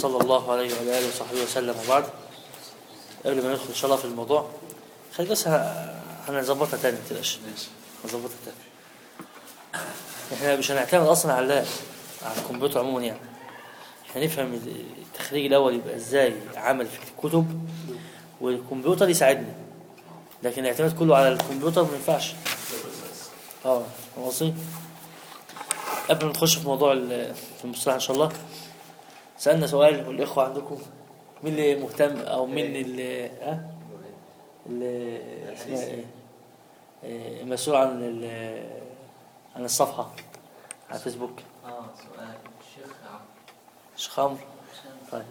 صلى الله عليه وعلى اله وصحبه وسلم وبعد قبل ما ندخل ان شاء الله في الموضوع خلي بس ه- هنظبطها تاني ما تقلقش هنظبطها تاني احنا مش هنعتمد اصلا على على الكمبيوتر عموما يعني احنا نفهم التخريج الاول يبقى ازاي عمل في الكتب والكمبيوتر يساعدنا لكن الاعتماد كله على الكمبيوتر ما ينفعش اه فاهم قصدي قبل ما نخش في موضوع ال- في المصطلح ان شاء الله سالنا سؤال والاخوه عندكم مين اللي مهتم او مين اللي ها اللي اسمها ايه إيه، مسؤول عن ال- عن الصفحه على الفيسبوك اه سؤال الشيخ عمرو شيخ عمرو طيب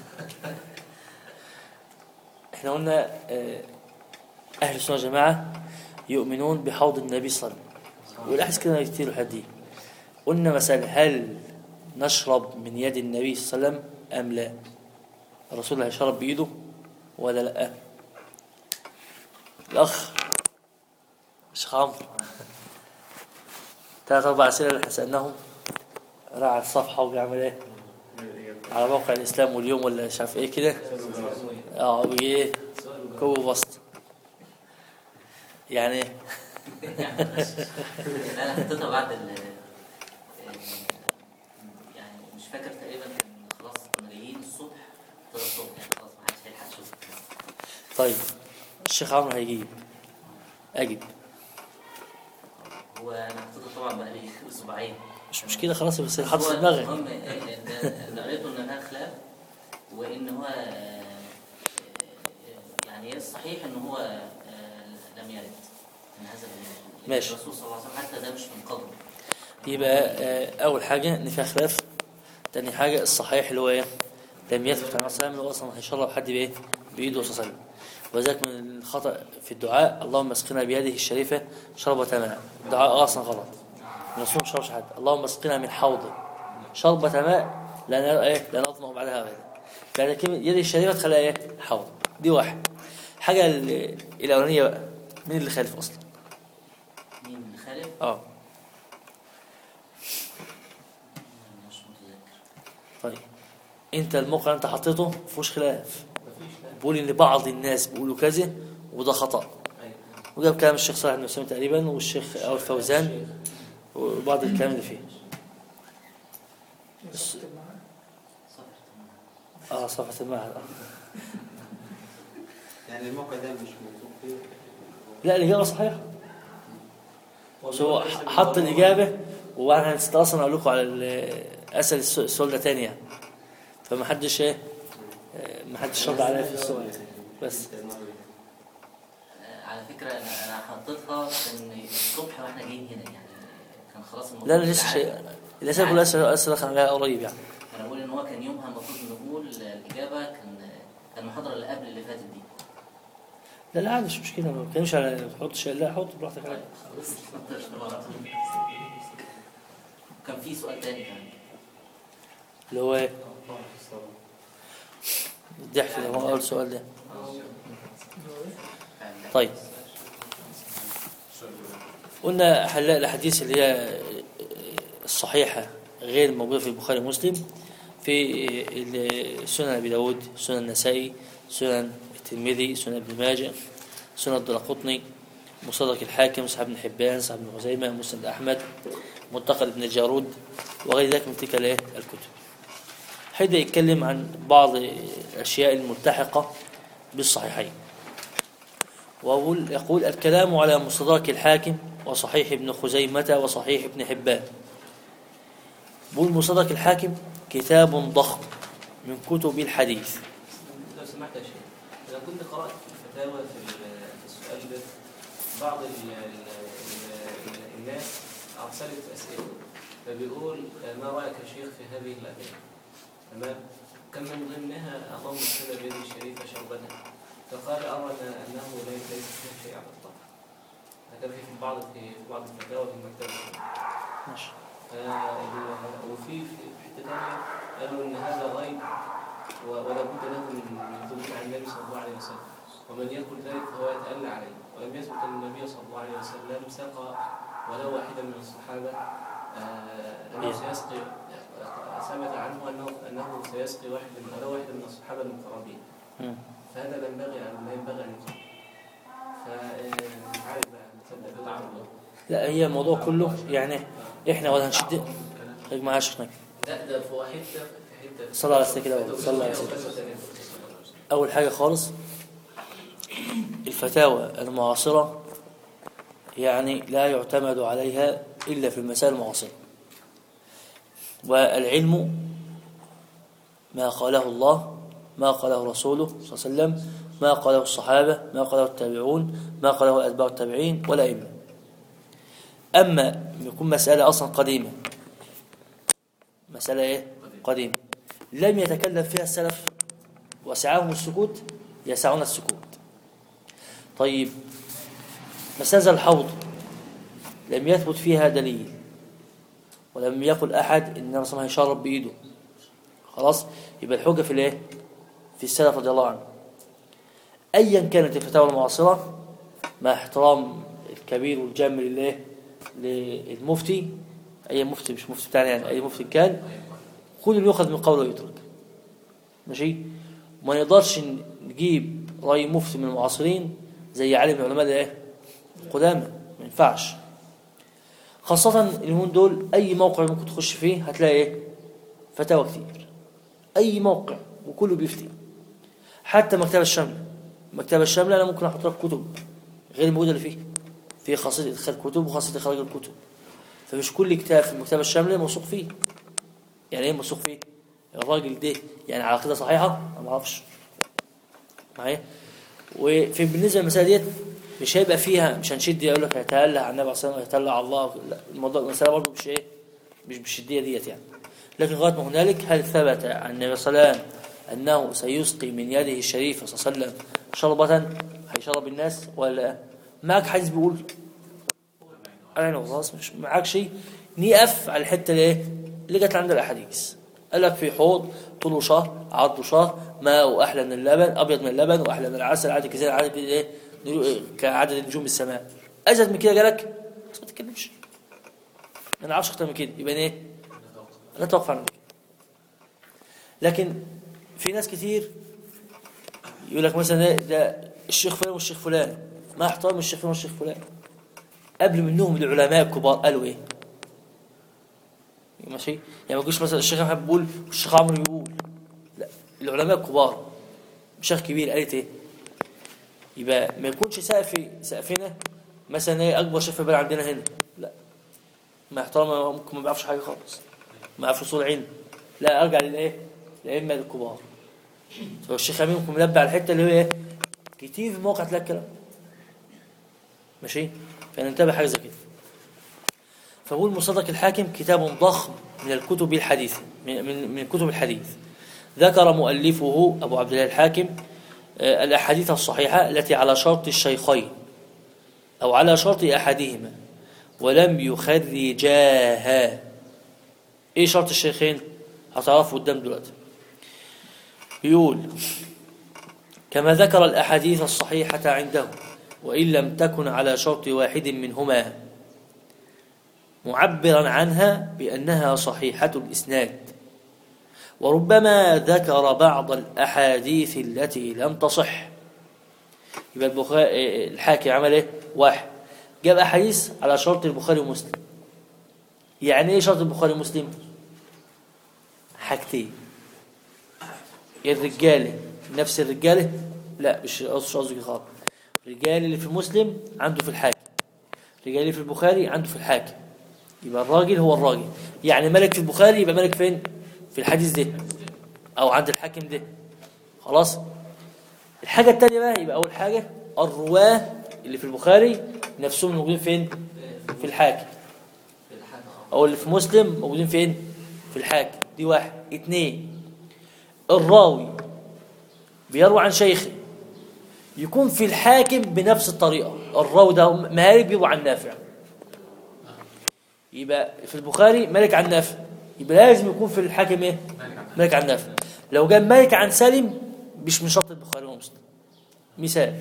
احنا قلنا آه، اهل السنه والجماعه يؤمنون بحوض النبي صلى الله عليه وسلم والاحاديث كده كتير الحاجات دي قلنا مثلا هل نشرب من يد النبي صلى الله عليه وسلم ام لا الرسول هيشرب بايده ولا لا الاخ شيخ عمرو ثلاث اربع اسئله اللي سالناهم راعى الصفحه وبيعمل ايه على موقع الاسلام واليوم ولا مش عارف ايه كده اه وايه كوب وسط يعني انا حطيتها بعد ال يعني مش فاكر تقريبا كان خلاص كنا جايين الصبح حطيتها الصبح يعني خلاص ما حدش هيلحق يشوف طيب الشيخ عمرو هيجيب اجيب هو انا حطيتها طبعا بقالي اسبوعين مش مشكله خلاص بس حط هو في دماغك المهم اللي قريته ان لها خلاف وان هو آه، يعني الصحيح ان هو آه، لم يرد من هذا ال- ماشي. الرسول صلى الله عليه وسلم حتى ده مش من قبل يبقى آه، اول حاجه ان فيها خلاف تاني حاجه الصحيح اللي هو ايه لم يثبت عن الصلاه اللي هو اصلا هيشرب حد بايه بايده صلى الله عليه وسلم وذلك من الخطا في الدعاء اللهم اسقنا بيده الشريفه شربة ماء الدعاء اصلا غلط الرسول ما شربش حد اللهم اسقنا من حوض شربة ماء لا نرى ايه لا نظمأ بعدها ابدا يعني كلمه يده الشريفه تخليها ايه حوض دي واحد حاجه ال- الاولانيه بقى مين اللي خالف اصلا مين اللي خالف اه مش متذكر طيب انت الموقع اللي انت حطيته مفيهوش خلاف بقول ان بعض الناس بيقولوا كذا وده خطا وجاب كلام الشيخ صالح بن مسلم تقريبا والشيخ او الفوزان وبعض الكلام اللي فيه بس- اه صفحه المعهد آه. يعني الموقع ده مش موثوق فيه لا الاجابه صحيحه بس هو حط الاجابه وانا نسيت اصلا اقول لكم على ال- اسال الس- السؤال ده تاني يعني فما حدش ايه آه، ما حدش رد عليا في السؤال بس آه، على فكرة أنا أنا حطيتها كان الصبح وإحنا جايين هنا يعني كان خلاص الموضوع لا لا لسه شيء الاسئله كلها اسئله أسئلة دخل عليها قريب يعني أنا بقول إن هو كان يومها المفروض نقول الإجابة كان كان المحاضرة اللي قبل اللي فاتت دي لا لا عادي مش مشكله ما بتكلمش على ما تحطش لا حط براحتك عادي كان في سؤال تاني كمان اللي هو ايه الضحك ده هو اول سؤال ده طيب قلنا حلاق الاحاديث اللي هي الصحيحه غير موجوده في البخاري ومسلم في سنن ابي داود سنن النسائي سنن الترمذي سنن ابن ماجه سنن الدرقطني مصدق الحاكم صاحب ابن حبان صاحب ابن خزيمه مسند احمد منتقد ابن الجارود وغير ذلك من تلك الايه الكتب هيبدا يتكلم عن بعض الاشياء الملتحقه بالصحيحين وأقول يقول الكلام على مستدرك الحاكم وصحيح ابن خزيمة وصحيح ابن حبان بقول مستدرك الحاكم كتاب ضخم من كتب الحديث لو سمحت يا شيخ انا كنت قرات في الفتاوى في ال- في السؤال ده بعض ال ال ال الناس ارسلت اسئله فبيقول ما رايك يا شيخ في هذه الادله تمام كان من ضمنها اللهم صل بيد الشريفه شربتها فقال ارى أن- انه ليس ليس فيه شيء على الاطلاق هذا في بعض في بعض الفتاوى في المكتبه ماشي آه، وفي في حته ثانيه قالوا ان هذا غيب و- ولا بد له من من ثبوت عن النبي صلى الله عليه وسلم ومن يقول ذلك فهو يتألى عليه ولم يثبت ان النبي صلى الله عليه وسلم سقى ولا واحدا من الصحابه آه، لم إيه. يسقي ثبت عنه انه انه سيسقي واحد من او واحد من الصحابه المقربين مم. فهذا لا ينبغي ان لا ينبغي ان يقال فمش عارف بقى نصدق بضع الله لا هي الموضوع كله يعني احنا ولا هنشد خليك معايا يا شيخنا لا ده في حته في حته صلى على سيدنا كده صلى على سيدنا أول حاجة خالص الفتاوى المعاصرة يعني لا يعتمد عليها إلا في المسائل المعاصرة والعلم ما قاله الله ما قاله رسوله صلى الله عليه وسلم ما قاله الصحابة ما قاله التابعون ما قاله أتباع التابعين ولا إما أما يكون مسألة أصلا قديمة مسألة إيه؟ قديمة لم يتكلم فيها السلف وسعهم السكوت يسعون السكوت طيب مسألة الحوض لم يثبت فيها دليل ولم يقل أحد إن الرسول الله يشرب بإيده خلاص يبقى الحجة في الإيه في السلف رضي الله عنه أيا كانت الفتاوى المعاصرة مع احترام الكبير والجم للإيه للمفتي أي مفتي مش مفتي بتاعنا يعني أي مفتي كان كل اللي يؤخذ من قوله ويترك ماشي وما نقدرش نجيب رأي مفتي من المعاصرين زي عالم من العلماء الايه القدامى ما ينفعش خاصة اليومين دول أي موقع ممكن تخش فيه هتلاقي ايه فتاوى كتير أي موقع وكله بيفتي حتى مكتبة الشاملة المكتبة الشاملة أنا ممكن أحط لك كتب غير الموجودة اللي فيه في خاصية إدخال كتب وخاصية إخراج الكتب فمش كل كتاب في المكتبة الشاملة موثوق فيه يعني ايه موثوق فيه الراجل ده يعني على عقيده صحيحه انا ما اعرفش معايا وفي بالنسبه للمساله ديت مش هيبقى فيها مش هنشد يقول لك هيتأله على النبي صلى الله عليه وسلم هيتأله على الله لا الموضوع المساله برضه مش ايه مش بالشديه ديت يعني لكن لغايه ما هنالك هل ثبت عن النبي صلى الله عليه وسلم انه سيسقي من يده الشريفه صلى الله عليه وسلم شربة هيشرب الناس ولا معك حديث بيقول انا خلاص مش معاك شيء نقف على الحته اللي ايه اللي جت عند الاحاديث قال لك في حوض طوله شهر عرضه شهر ماء احلى من اللبن ابيض من اللبن واحلى من العسل عدد كثير عدد ايه نجو- كعدد نجوم السماء ازيد من كده جالك بس ما تتكلمش ما نعرفش اكتر من كده يبقى ايه لا توقف عن كده لكن في ناس كتير يقول لك مثلا إيه ده الشيخ فلان والشيخ فلان ما احترم الشيخ فلان والشيخ فلان قبل منهم العلماء الكبار قالوا ايه ماشي يعني ما يقولش مثلا الشيخ احمد بيقول والشيخ عمرو يقول لا العلماء الكبار شيخ كبير قالت ايه يبقى ما يكونش سقفي سقفنا مثلا ايه اكبر شيخ في البلد عندنا هنا لا ما احترم ممكن ما بيعرفش حاجه خالص ما يعرفش اصول علم لا ارجع للايه الائمه الكبار فالشيخ امين ممكن منبه على الحته اللي هي ايه كتير في المواقع تلاقي الكلام ماشي فننتبه حاجه زي كده فبقول مصدق الحاكم كتاب ضخم من الكتب الحديثة من, من, من كتب الحديث ذكر مؤلفه أبو عبد الله الحاكم آه، الأحاديث الصحيحة التي على شرط الشيخين أو على شرط أحدهما ولم يخرجاها إيه شرط الشيخين هتعرفوا قدام دلوقتي بيقول كما ذكر الأحاديث الصحيحة عنده وإن لم تكن على شرط واحد منهما معبرا عنها بأنها صحيحة الإسناد وربما ذكر بعض الأحاديث التي لم تصح يبقى البخاري الحاكم عمل ايه؟ واحد جاب أحاديث على شرط البخاري ومسلم يعني ايه شرط البخاري ومسلم؟ حاجتين الرجالة نفس الرجالة لا مش مش قصدي كده خالص الرجال اللي في مسلم عنده في الحاكم الرجال اللي في البخاري عنده في الحاكم يبقى الراجل هو الراجل يعني ملك في البخاري يبقى ملك فين في الحديث ده او عند الحاكم ده خلاص الحاجة التانية بقى يبقى اول حاجة الرواه اللي في البخاري نفسهم موجودين فين في الحاكم في الحاجة او اللي في مسلم موجودين فين في الحاكم دي واحد اتنين الراوي بيروي عن شيخه يكون في الحاكم بنفس الطريقة الراوي ده مالك بيروي عن نافع يبقى في البخاري مالك عن نافع يبقى لازم يكون في الحاكم ايه مالك عن نافع لو جاب مالك عن سالم مش من شرط البخاري ومسلم مثال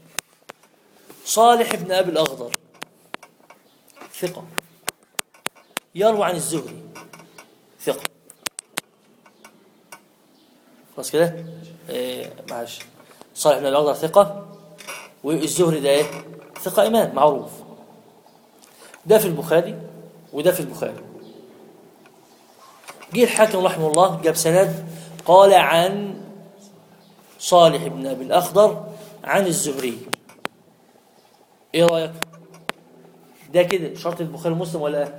صالح بن ابي الاخضر ثقه يروي عن الزهري ثقه خلاص كده إيه معلش صالح بن الأخضر ثقة والزهري ده ايه ثقة إمام معروف ده في البخاري وده في البخاري جه الحاكم رحمه الله جاب سند قال عن صالح بن أبي الأخضر عن الزهري ايه رأيك ده كده شرط البخاري ومسلم ولا لا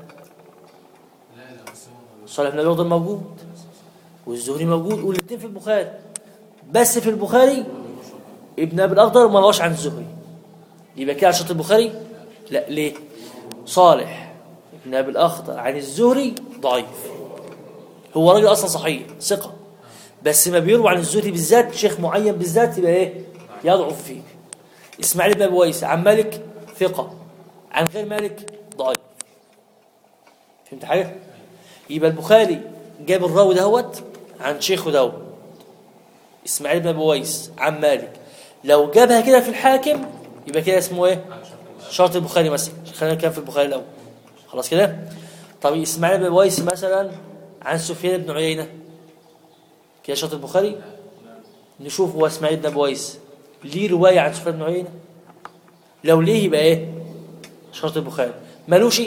صالح بن أبي الأخضر موجود والزهري موجود والاثنين في البخاري بس في البخاري ابن ابي الاخضر ما رواه عن الزهري يبقى كده على شرط البخاري لا ليه صالح ابن ابي الاخضر عن الزهري ضعيف هو راجل اصلا صحيح ثقه بس ما بيروى عن الزهري بالذات شيخ معين بالذات يبقى ايه يضعف فيه اسماعيل بن ابي ويس عن مالك ثقه عن غير مالك ضعيف فهمت حاجه يبقى البخاري جاب الراوي دهوت عن شيخه دهوت اسماعيل بن ابي ويس عن مالك لو جابها كده في الحاكم يبقى كده اسمه ايه شرط البخاري مثلا خلينا نتكلم في البخاري الاول خلاص كده طب اسماعيل بن ابي ويس مثلا عن سفيان بن عيينه كده شرط البخاري نشوف هو اسماعيل بن ابي ويس ليه روايه عن سفيان بن عيينه لو ليه يبقى ايه شرط البخاري مالوش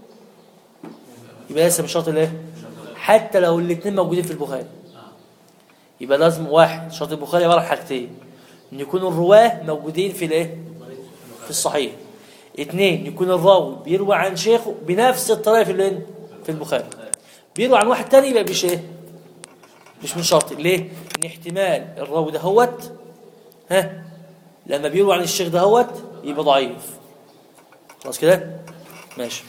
يبقى لسه مش شرط الايه حتى لو الاثنين موجودين في البخاري يبقى لازم واحد شرط البخاري عباره عن حاجتين ان يكونوا الرواه موجودين في الايه في الصحيح اثنين يكون الراوي بيروي عن شيخه بنفس الطريقه في الايه في البخاري بيروي عن واحد تاني يبقى مش ايه مش من شرط ليه ان احتمال الراوي دهوت ها لما بيروي عن الشيخ دهوت يبقى ضعيف خلاص كده ماشي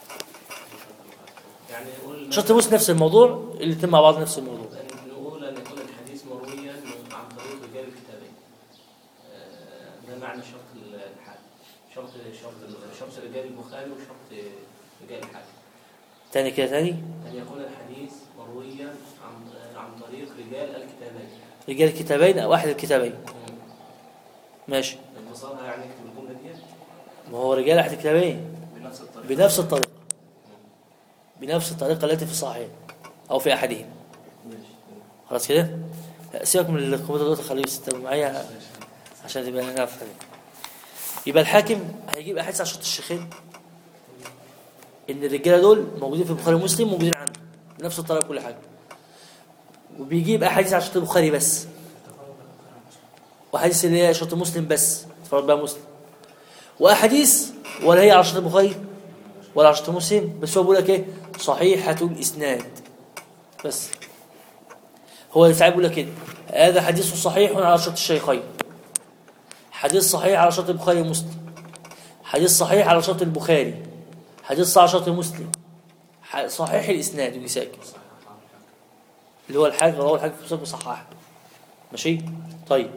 يعني نقول شرط مسلم نفس الموضوع الاثنين مع بعض نفس الموضوع أن نقول أن يكون الحديث مرويا من- عن طريق رجال الكتابين آه، ده معنى شرط الحال شرط شرط شرط رجال البخاري وشرط رجال الحاكم تاني كده تاني أن يكون الحديث مرويا عن عن طريق رجال الكتابين رجال الكتابين او احد الكتابين ماشي اختصارها يعني اكتب الجملة دي ما هو رجال احد الكتابين بنفس الطريقة بنفس الطريقه بنفس الطريقه التي في الصحيح او في احدهم خلاص كده لا، سيبك من الكمبيوتر دلوقتي خليه يستوي معايا عشان تبقى نعرف حاجه يبقى الحاكم هيجيب احاديث على شرط الشيخين ان الرجاله دول موجودين في البخاري ومسلم موجودين عنده بنفس الطريقه كل حاجه وبيجيب احاديث على شرط البخاري بس واحاديث اللي هي شرط مسلم بس اتفرج بقى مسلم واحاديث ولا هي على شرط البخاري ولا على شرط مسلم بس هو بيقول لك ايه صحيحه الاسناد بس هو ساعات بيقول لك كده هذا حديث صحيح على شرط الشيخين حديث صحيح على شرط البخاري ومسلم حديث صحيح على شرط البخاري حديث صحيح على شرط مسلم ح- صحيح الاسناد يجي ساكن اللي هو الحاج رواه الحاج في مسلم صححه ماشي طيب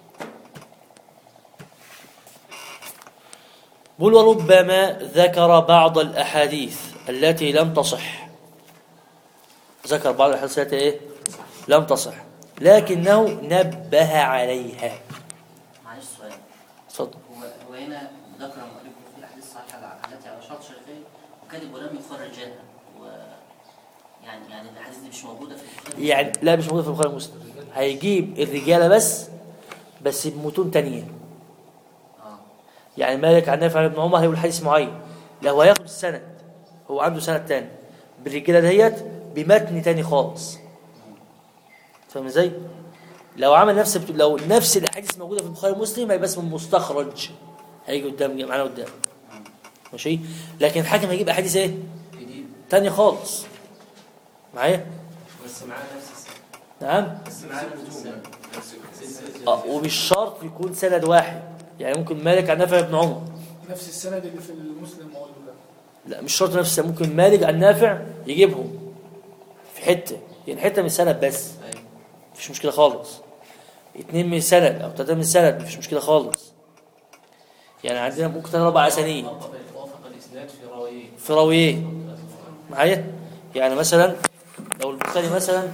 بل وربما ذكر بعض الأحاديث التي لم تصح ذكر بعض الأحاديث التي إيه؟ لم تصح لكنه نبه عليها معلش سؤال اتفضل هو هو هنا ذكر المؤلف في الاحاديث الصحيحه التي على شرط شيخين وكذب ولم يخرجها و يعني يعني الاحاديث دي مش موجوده في البخاري يعني لا مش موجود في البخاري ومسلم هيجيب الرجالة بس بس بمتون تانية اه يعني مالك عن نافع عن ابن عمر هيقول حديث معين لو هياخد السند هو عنده سند تاني بالرجاله ديت بمتن تاني خالص فاهم ازاي؟ لو عمل نفس لو نفس الاحاديث موجوده في البخاري ومسلم هيبقى اسمه مستخرج هيجي قدام معانا قدام ماشي لكن الحاكم هيجيب احاديث ايه؟ جديد تاني خالص معايا؟ بس معاه نفس السنة نعم؟ بس معاه نفس السنة اه ومش شرط يكون سند واحد يعني ممكن مالك عن نافع بن عمر نفس السند اللي في المسلم اقول له لا مش شرط نفس ممكن مالك عن نافع يجيبهم في حته يعني حته من سند بس أيوة. مفيش مشكله خالص اتنين من سند او تلاته من سند مفيش مشكله خالص يعني عندنا ممكن تلاته اربع اسانيد وافق وافق الاسناد في راويين في راويين معايا يعني مثلا لو البخاري مثلا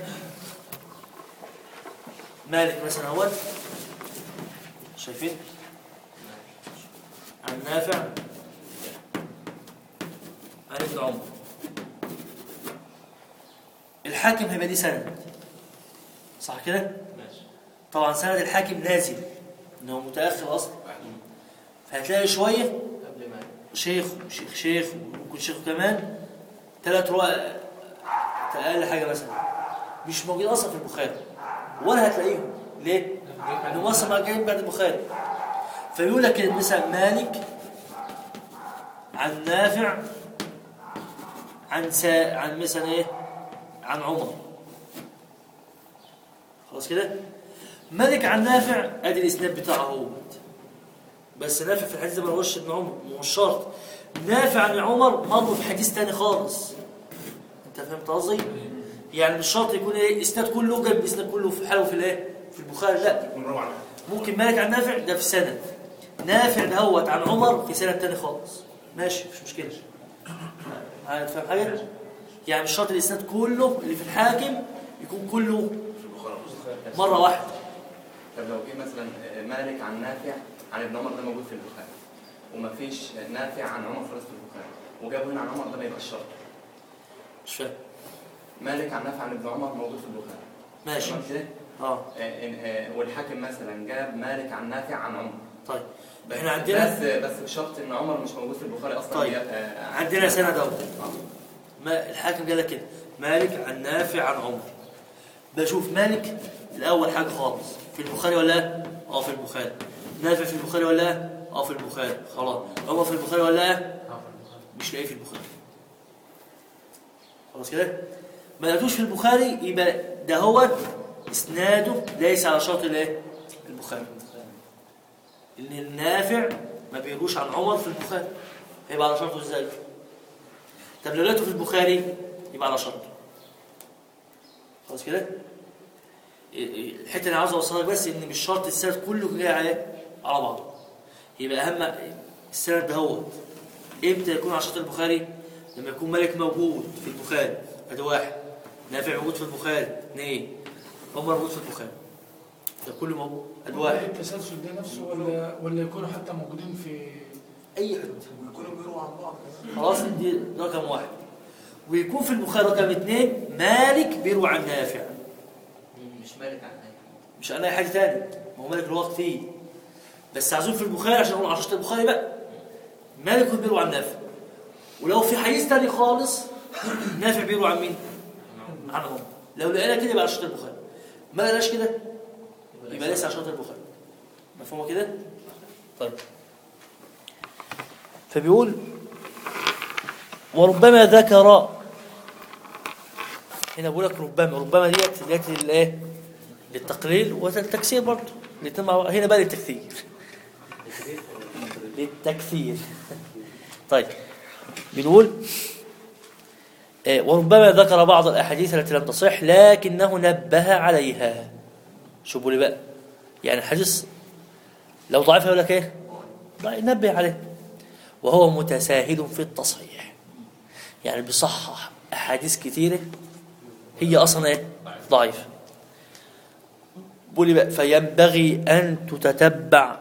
مالك مثلا اهوت شايفين عن نافع عن ابن عمر الحاكم هيبقى دي سند صح كده ماشي طبعا سند الحاكم نازل ان هو متاخر اصلا فهتلاقي شويه قبل ما شيخ وشيخ شيخ وممكن شيخ كمان ثلاث رواة اقل حاجه مثلا مش موجود اصلا في البخاري ولا هتلاقيهم ليه؟ لانهم اصلا ما جايين بعد البخاري فيقول لك مثلا مالك عن نافع عن سا عن مثلا ايه؟ عن عمر خلاص كده؟ مالك عن نافع ادي الاسناد بتاعه هو بس نافع في الحديث ده ما هوش ابن عمر مش شرط نافع عن عمر مروا في حديث تاني خالص انت فهمت قصدي؟ يعني مش شرط يكون ايه اسناد كله جنب اسناد كله في حاله في الايه؟ في البخاري لا ممكن مالك عن نافع ده في سند نافع دهوت عن عمر في سند تاني خالص ماشي مش مشكله هتفهم حاجه؟ يعني مش شرط الاسناد كله اللي في الحاكم يكون كله مره واحده طب لو جه مثلا مالك عن نافع عن ابن عمر ده موجود في البخاري ومفيش نافع عن عمر خالص في البخاري وجابوا هنا عن عمر ده ما يبقاش شرط مش فاهم مالك عن نافع عن ابن عمر موجود في البخاري ماشي تمام كده؟ اه آه، إن- آه، والحاكم مثلا جاب مالك عن نافع عن عمر طيب احنا عندنا بس بس بشرط ان عمر مش موجود في البخاري اصلا طيب. آه، عندنا سند اهو آه. ما الحاكم قال لك كده مالك عن نافع عن عمر بشوف مالك الاول حاجه خالص في البخاري ولا لا؟ اه في البخاري نافع في البخاري ولا لا؟ اه في البخاري خلاص عمر في البخاري ولا لا؟ مش لاقيه في البخاري خلاص كده ما لقيتوش في البخاري يبقى ده هو اسناده ليس على شرط الايه البخاري ان النافع ما بيروش عن عمر في البخاري هيبقى على شرطه ازاي طب لو لقيته في البخاري يبقى على شرطه خلاص كده الحته اللي عاوز اوصلها لك بس ان مش شرط السند كله جاي على على بعضه يبقى اهم السند ده هو امتى يكون على شرط البخاري لما يكون مالك موجود في البخاري ادي واحد نافع موجود في البخاري اثنين عمر موجود في البخاري ده كله موجود ادي واحد التسلسل ده نفسه ولا ولا يكونوا حتى موجودين في اي حد يكونوا بيروحوا عن بعض خلاص دي رقم واحد ويكون في البخاري رقم اثنين مالك بيروي عن نافع مش مالك عن أي مش عن اي حاجه ثانيه ما هو مالك الوقت فيه بس عايزين في البخاري عشان نقول عشان البخاري بقى مالك هو بيروي عن نافع ولو في حديث ثاني خالص نافع بيروي عن مين؟ عن عمر لو لقينا كده يبقى على شرط البخاري ما لقيناش كده يبقى ليس على شرط البخاري مفهومه كده؟ طيب فبيقول وربما ذكر هنا بقول لك ربما ربما ديت ديت للايه؟ للتقليل والتكسير برضه الاتنين مع بعض. هنا بقى للتكثير للتكثير طيب بنقول آه، وربما ذكر بعض الاحاديث التي لم تصح لكنه نبه عليها شو بقول بقى يعني الحديث لو ضعيف يقول لك ايه ضعيف نبه عليه وهو متساهل في التصحيح يعني بيصحح احاديث كثيره هي اصلا ايه ضعيفه بقول بقى فينبغي ان تتتبع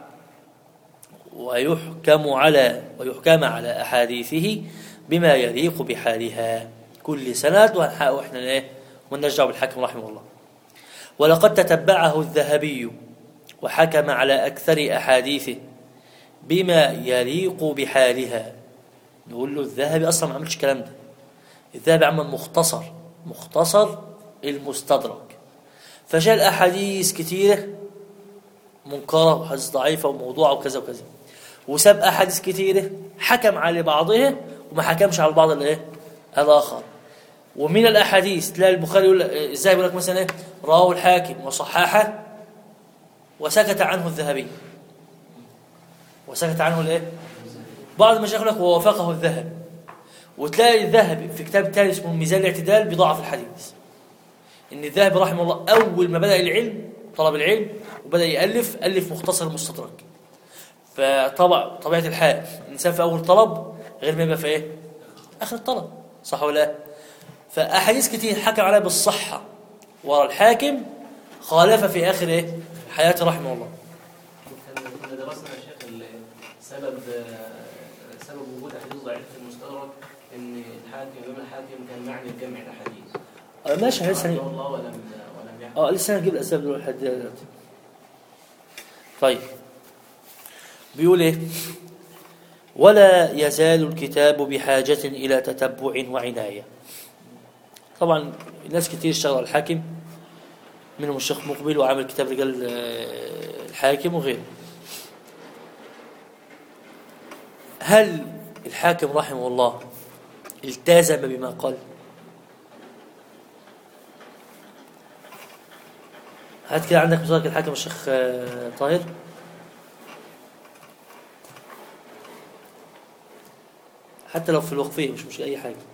ويحكم على ويحكم على احاديثه بما يليق بحالها كل سند وهنحقق واحنا ايه ونرجع بالحكم رحمه الله ولقد تتبعه الذهبي وحكم على اكثر احاديثه بما يليق بحالها نقول له الذهبي اصلا ما عملش الكلام ده الذهبي عمل مختصر مختصر المستدرك فشال احاديث كثيره منكره وحديث ضعيفه وموضوعه وكذا وكذا وساب احاديث كثيره حكم على بعضها وما حكمش على البعض الايه الاخر ومن الاحاديث تلاقي البخاري يقول ازاي يقول لك مثلا ايه رواه الحاكم وصححه وسكت عنه الذهبي وسكت عنه الايه بعض المشايخ يقول لك ووافقه الذهبي وتلاقي الذهبي في كتاب تاني اسمه ميزان الاعتدال بيضعف الحديث ان الذهبي رحمه الله اول ما بدا العلم طلب العلم وبدا يالف الف مختصر مستدرك فطبع طبيعه الحال الانسان في اول طلب غير ما يبقى في ايه اخر الطلب صح ولا لا فاحاديث كتير حكم عليها بالصحه ورا الحاكم خالف في اخر ايه حياته رحمه الله كنا كنا درسنا يا شيخ ال- سبب سبب وجود احاديث ضعيفه في المستدرك ان الحاكم الامام الحاكم كان معني بجمع الاحاديث آه، ماشي لسه رحمه الله ولم ولم يحكم اه لسه هنجيب الاسباب دول لحد دلوقتي طيب بيقول ايه ولا يزال الكتاب بحاجة إلى تتبع وعناية طبعا ناس كتير اشتغلوا على الحاكم منهم الشيخ مقبل وعمل كتاب رجال آه، الحاكم وغيره هل الحاكم رحمه الله التزم بما قال هات كده عندك مثال الحاكم الشيخ آه، طاهر حتى لو في الوقفية مش مش أي حاجة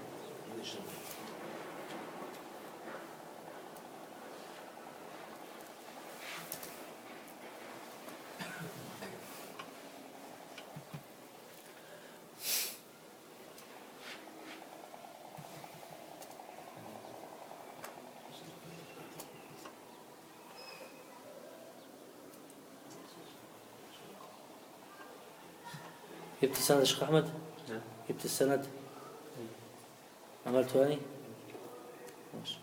جبت السند يا شيخ أحمد؟ جبت السند؟ عملته يعني؟ ماشي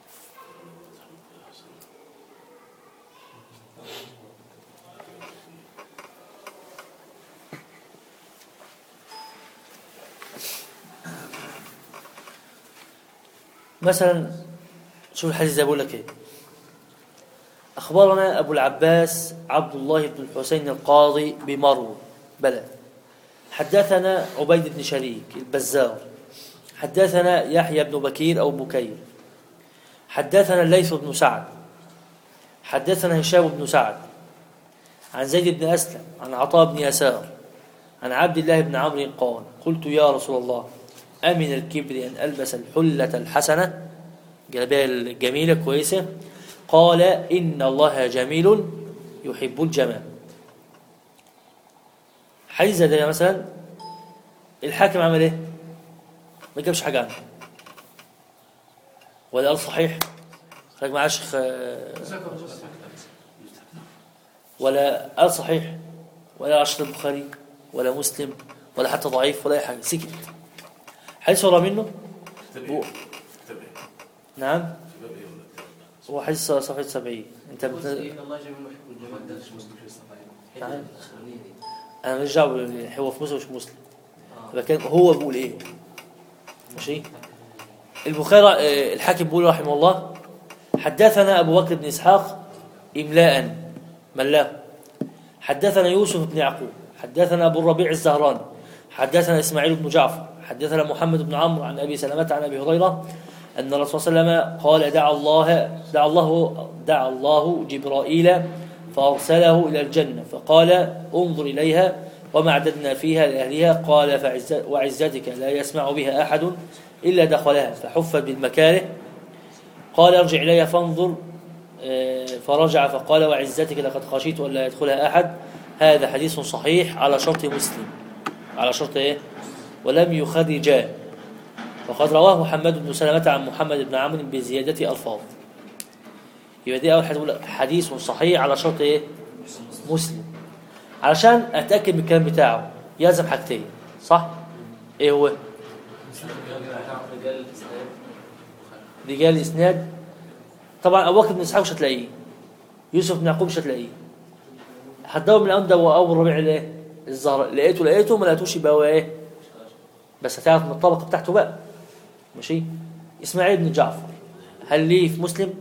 مثلا شوف الحديث ده بيقول لك ايه اخبرنا ابو العباس عبد الله بن الحسين القاضي بمرو بلد حدثنا عبيد بن شريك البزار حدثنا يحيى بن بكير أو بكير حدثنا الليث بن سعد حدثنا هشام بن سعد عن زيد بن أسلم عن عطاء بن يسار عن عبد الله بن عمرو قال قلت يا رسول الله أمن الكبر أن ألبس الحلة الحسنة جلابية الجميلة كويسة قال إن الله جميل يحب الجمال حديث زي ده مثلا الحاكم عمل ايه؟ ما جابش حاجه عنه ولا قال صحيح خليك معاه شيخ آه، ذكر بس ولا قال صحيح ولا عشر البخاري ولا مسلم ولا حتى ضعيف ولا اي حاجه سكت حديث ورا منه هو- نعم هو حديث صفحه 70 انت بت... إن الله جميل يحب الجمال ده مش مسلم في الصحيح تعال. الأولانية دي. انا ماليش دعوه بال- هو في مسلم مش مسلم يبقى كان هو بيقول ايه ماشي البخاري آه، الحاكم بيقول رحمه الله حدثنا ابو بكر بن اسحاق املاء ملاه حدثنا يوسف بن يعقوب حدثنا ابو الربيع الزهراني حدثنا اسماعيل بن جعفر حدثنا محمد بن عمرو عن ابي سلمه عن ابي هريره ان الرسول صلى الله عليه وسلم قال دعا الله دعا الله دعا الله جبرائيل فارسله الى الجنه فقال انظر اليها وما اعددنا فيها لاهلها قال فعز وعزتك لا يسمع بها احد الا دخلها فحفت بالمكاره قال ارجع اليها فانظر آه، فرجع فقال وعزتك لقد خشيت أن لا يدخلها أحد هذا حديث صحيح على شرط مسلم على شرط إيه ولم يخرجا وقد رواه محمد بن سلمة عن محمد بن عمرو بزيادة ألفاظ يبقى دي أول حاجة تقول حديث صحيح على شرط إيه مسلم علشان أتأكد من الكلام بتاعه يلزم حاجتين صح إيه هو رجال الإسلام رجال الإسناد طبعا أبو بكر بن إسحاق مش هتلاقيه يوسف بن يعقوب مش هتلاقيه هتدور من الأندى وأبو الربيع الإيه الزهر لقيته لقيته ما لقيتوش يبقى هو إيه بس هتعرف من الطبقة بتاعته بقى ماشي إسماعيل بن جعفر هل ليه في مسلم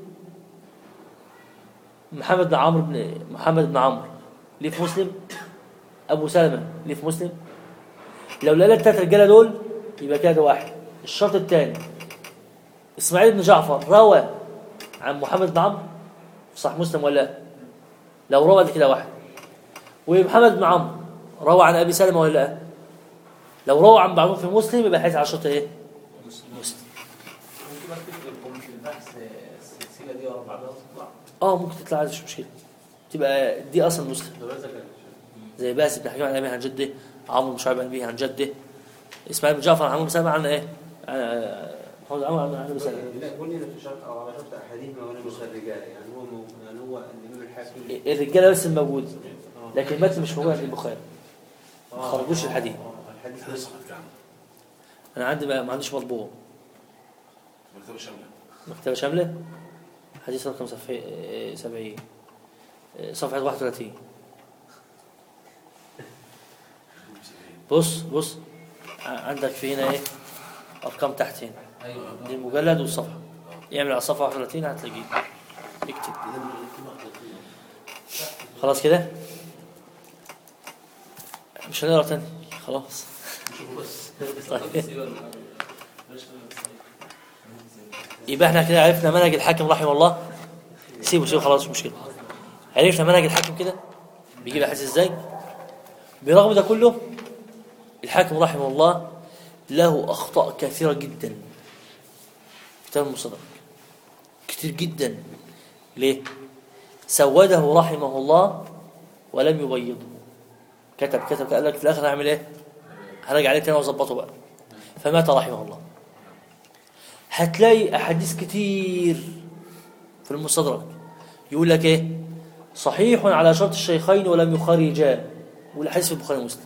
محمد بن عمرو بن محمد بن عمرو ليه في مسلم أبو سلمة ليه في مسلم لو لقينا التلات رجالة دول يبقى كده ده واحد الشرط الثاني اسماعيل بن جعفر روى عن محمد بن عمرو في صحيح مسلم ولا لا؟ لو روى دي كده واحد ومحمد بن عمرو روى عن ابي سلمه ولا لا لو روى عن بعضهم في مسلم يبقى حديث على شرط ايه مسلم ممكن أكتب لكم في البحث السلسلة دي ورا بعضها وتطلع اه ممكن تطلع عادي مش مشكله تبقى دي اصلا مسلم زي باس بن حكيم عن ابيه عن جده عمرو بن شعيب عن ابيه عن جده اسماعيل بن جعفر عن عمرو بن سلمه عن ايه عن- محمد عمرو عن ابي سلمه لا قلنا في شرط او على شرط احاديث ما ولم يصل رجال يعني هو مو- يعني هو الامام الحاكم الرجاله بس الموجود لكن المتن مش موجود عند البخاري ما خرجوش الحديث الحديث هذا صفحة كام؟ انا عندي ما ما عنديش مطبوع مكتبة شاملة مكتبة شاملة حديث رقم صفحة 70 صفحة 31 بص بص ع- عندك في هنا ايه ارقام تحت هنا ايوه دي المجلد والصفحه يعمل على صفحه 31 هتلاقيه اكتب خلاص كده مش هنقرا تاني خلاص طيب يبقى احنا كده عرفنا منهج الحاكم رحمه الله سيبه سيبه خلاص مش مشكله عرفنا منهج الحاكم كده بيجيب احاديث ازاي برغم ده كله الحاكم رحمه الله له اخطاء كثيره جدا كتاب المصدق كتير جدا ليه سوده رحمه الله ولم يبيضه كتب كتب قال لك في الاخر هعمل ايه هرجع عليه تاني واظبطه بقى فمات رحمه الله هتلاقي احاديث كتير في المستدرك يقول لك ايه صحيح على شرط الشيخين ولم يخرجا والاحاديث في البخاري ومسلم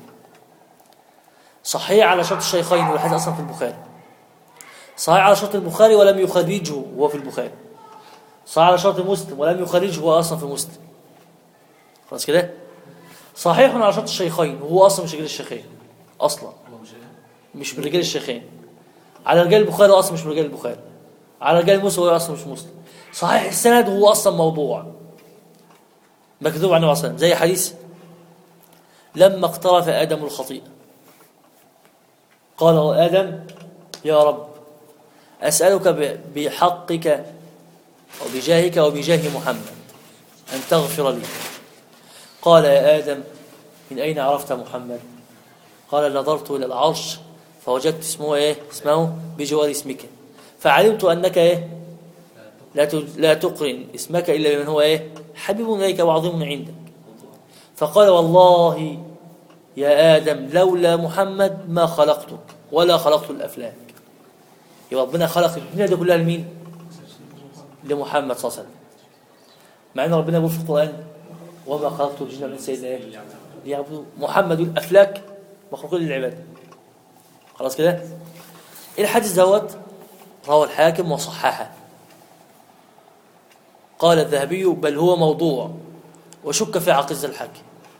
صحيح على شرط الشيخين والحديث اصلا في البخاري صحيح على شرط البخاري ولم يخرجه وهو في البخاري صحيح على شرط مسلم ولم يخرجه وهو اصلا في مسلم خلاص كده صحيح على شرط الشيخين وهو اصلا مش رجال الشيخين اصلا مش من رجال الشيخين على رجال البخاري هو اصلا مش من رجال البخاري على رجال مسلم هو اصلا مش مسلم صحيح السند وهو اصلا موضوع مكذوب عن النبي صلى الله عليه وسلم زي حديث لما اقترف ادم الخطيئه قال ادم يا رب اسالك ب- بحقك وبجاهك وبجاه محمد ان تغفر لي قال يا ادم من اين عرفت محمد قال نظرت الى العرش فوجدت اسمه ايه اسمه بجوار اسمك فعلمت انك ايه لا ت- لا تقرن اسمك الا بمن هو ايه حبيب اليك وعظيم عندك فقال والله يا ادم لولا محمد ما خلقتك ولا خلقت الافلاك يبقى ربنا خلق الدنيا دي كلها لمين لمحمد صلى الله عليه وسلم مع ان ربنا بيقول في القران وما خلقت الجن والانس الا ايه ليعبدوا محمد الافلاك مخلوقين للعباده خلاص كده الحديث دوت روى الحاكم وصححه قال الذهبي بل هو موضوع وشك في عقيدة الحاكم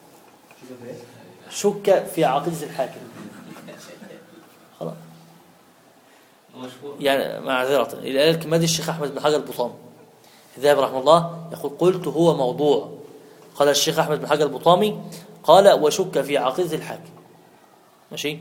شك في عقيدة الحاكم خلاص مشهور يعني معذرة إلى الكمادي الشيخ أحمد بن حجر البطامي الذهبي رحمه الله يقول قلت هو موضوع قال الشيخ أحمد بن حجر البطامي قال وشك في عقيدة الحاكم ماشي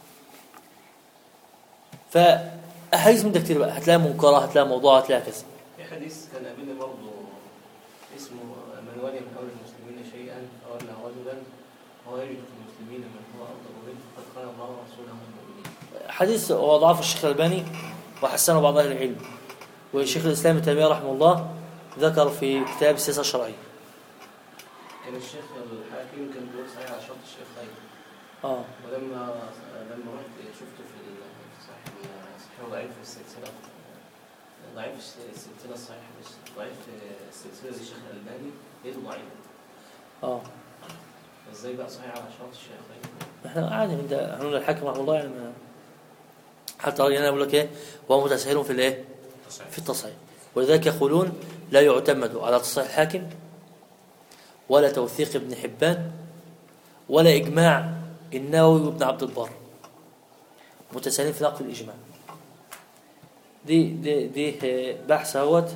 فأحاديث من ده كتير بقى هتلاقي منكرة هتلاقي موضوع هتلاقي كذا في حديث كان قابلني برضه اسمه من ولي من امر المسلمين شيئا فولى رجلا هو يجد في المسلمين من هو افضل منه فقد قال الله ورسوله المؤمنين حديث وضعه الشيخ الألباني وحسنه بعض أهل العلم والشيخ الإسلام ابن تيمية رحمه الله ذكر في كتاب السياسة الشرعية كان الشيخ الحاكم كان بيقول صحيح على شرط الشيخين اه ولما لما رحت شفته في ال- في صحيح صحيح ضعيف في السلسله ضعيف في السلسله الصحيحه مش ضعيف في السلسله زي الشيخ الالباني لقيته ضعيف اه ازاي بقى صحيح على شرط الشيخين احنا عادي من ده هنقول الحاكم رحمه الله يعني ما حتى راجل هنا يقول لك ايه وهو متساهل في الايه في التصحيح ولذلك يقولون لا يعتمد على تصحيح الحاكم ولا توثيق ابن حبان ولا اجماع النووي وابن عبد البر متساهلين في نقل الاجماع دي دي دي آه، بحث اهوت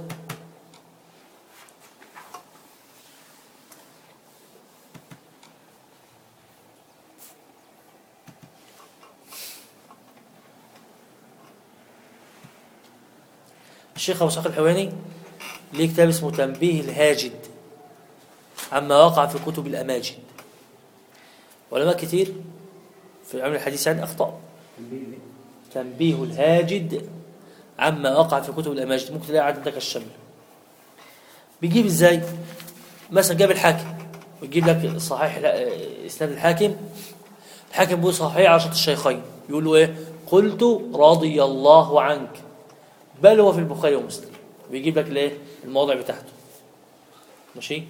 الشيخ ابو اسحاق الحواني ليه كتاب اسمه تنبيه الهاجد عما وقع في كتب الاماجد علماء كتير في علم الحديث يعني اخطاء تنبيه الهاجد عما وقع في كتب الاماجد ممكن تلاقي عندك الشمل بيجيب ازاي مثلا جاب الحاكم ويجيب لك صحيح لا، اسناد الحاكم الحاكم بيقول صحيح على شرط الشيخين يقول له ايه قلت رضي الله عنك بل هو في البخاري ومسلم بيجيب لك الايه المواضع بتاعته ماشي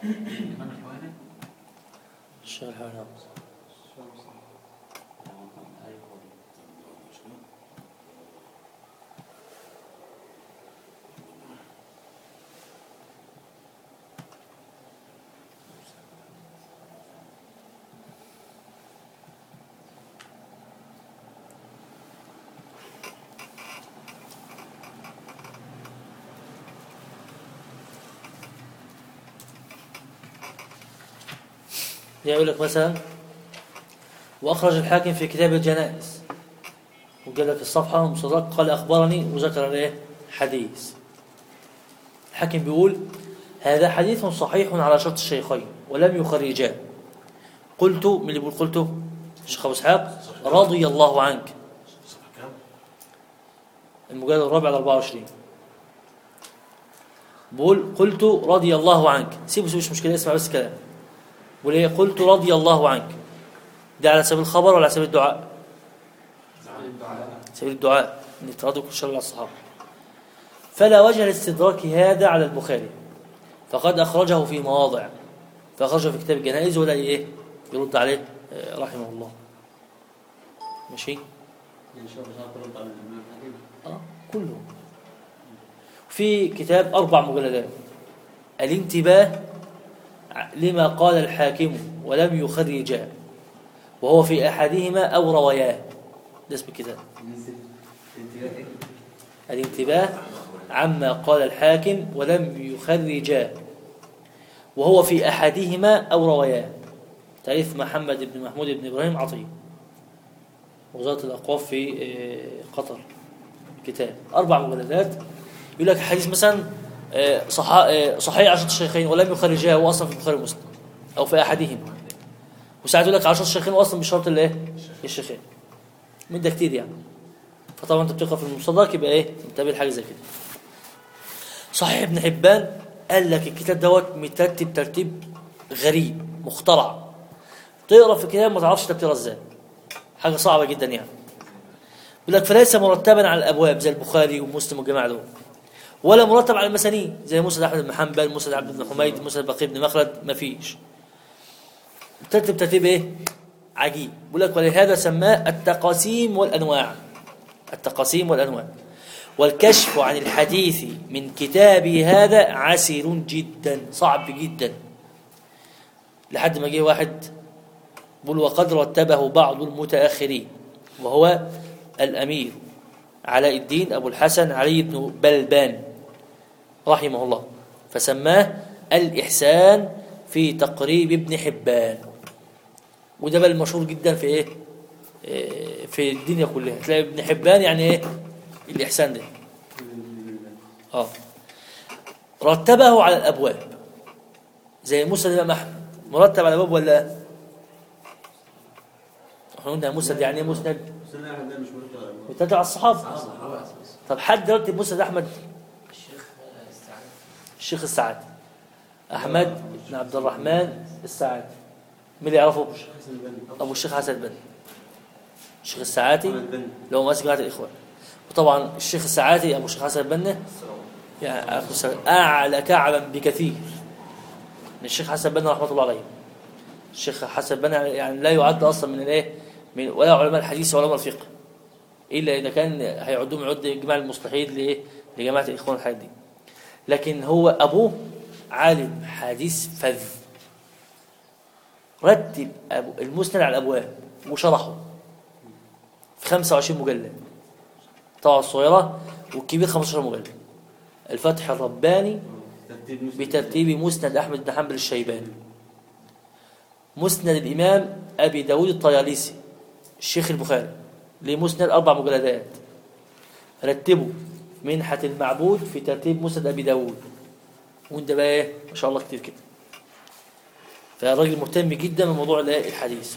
الإمام الحواني الشيخ الحواني يقول لك مثلا واخرج الحاكم في كتاب الجنائز وقال لك الصفحه مصدق قال اخبرني وذكر الايه حديث الحاكم بيقول هذا حديث صحيح على شرط الشيخين ولم يخرجاه قلت من اللي بيقول قلت الشيخ ابو اسحاق رضي الله عنك صفحة كام؟ المجلد الرابع على 24 بقول قلت رضي الله عنك سيبوا سيبوا مش مشكله اسمع بس كلام بقول ايه قلت رضي الله عنك ده على سبيل الخبر ولا على سبيل الدعاء سبيل الدعاء ان يترضوا كل شر على الصحابه فلا وجه لاستدراك هذا على البخاري فقد اخرجه في مواضع فاخرجه في كتاب الجنائز ولا ايه يرد عليه آه، رحمه الله ماشي ان شاء الله ترد على الامام الحكيم آه كله في كتاب أربع مجلدات الانتباه لما قال الحاكم ولم يخرجاه وهو في أحدهما أو رواياه ده اسم الكتاب انتباه الانتباه عما قال الحاكم ولم يخرجاه وهو في أحدهما أو رواياه تأليف محمد بن محمود بن إبراهيم عطية وزارة الأوقاف في آه، قطر كتاب أربع مجلدات يقول لك حديث مثلا آه، صح آه، صحيح عشرة الشيخين ولم يخرجاه هو أصلا في البخاري ومسلم أو في أحدهما وساعات يقول لك عشرة الشيخين وأصلا بشرط الإيه؟ الشيخين من ده كتير يعني فطبعا أنت بتقرأ في المصدق يبقى إيه؟ انتبه لحاجة زي كده صحيح ابن حبان قال لك الكتاب دوت مترتب ترتيب غريب مخترع تقرا في الكتاب ما تعرفش ترتيبها ازاي حاجه صعبه جدا يعني يقول لك فليس مرتبا على الابواب زي البخاري ومسلم والجماعه دول ولا مرتب على المسانيد زي مسند احمد بن حنبل مسند عبد بن حميد مسند بقي بن مخلد ما فيش ترتب ترتيب ايه عجيب يقول لك ولهذا سماه التقاسيم والانواع التقاسيم والانواع والكشف عن الحديث من كتابي هذا عسير جدا صعب جدا لحد ما جه واحد بل وقد رتبه بعض المتأخرين وهو الأمير علاء الدين أبو الحسن علي بن بلبان رحمه الله فسماه الإحسان في تقريب ابن حبان وده بقى المشهور جدا في ايه إيه، في الدنيا كلها تلاقي ابن حبان يعني ايه الإحسان ده اه رتبه على الأبواب زي مسند الإمام أحمد مرتب على الأبواب ولا احنا قلنا مسند يعني ايه مسند سنة أحد ده مش مرتب على الموضوع. مرتب على الصحابة طب حد رتب مسند أحمد الشيخ آه، استعان الشيخ السعدي أحمد بن عبد الرحمن السعدي مين اللي يعرفه حسن بن أبو الشيخ حسن البنا الشيخ السعاتي أحمد بن اللي هو ماسك جماعة الإخوان وطبعا الشيخ السعاتي أبو الشيخ حسن البنا يعني أخو السعاتي أعلى كعبا بكثير من الشيخ حسن البنا رحمة الله عليه الشيخ حسن البنا يعني لا يعد أصلا من الإيه من ولا علماء الحديث ولا علماء الفقه إلا إذا كان هيعدوهم يعد إجماع المصلحين لإيه لجماعة الإخوان الحاجات دي لكن هو أبوه عالم حديث فذ رتب أبو المسند على الأبواب وشرحه في 25 مجلد طبعا الصغيرة والكبير 15 مجلد الفتح الرباني ترتيب مسلم. بترتيب مسند أحمد بن حنبل الشيباني مسند الإمام أبي داود الطياليسي الشيخ البخاري لمسند أربع مجلدات رتبوا منحة المعبود في ترتيب مسند أبي داود وانت بقى ايه ما شاء الله كتير كده فالراجل مهتم جدا بموضوع الايه الحديث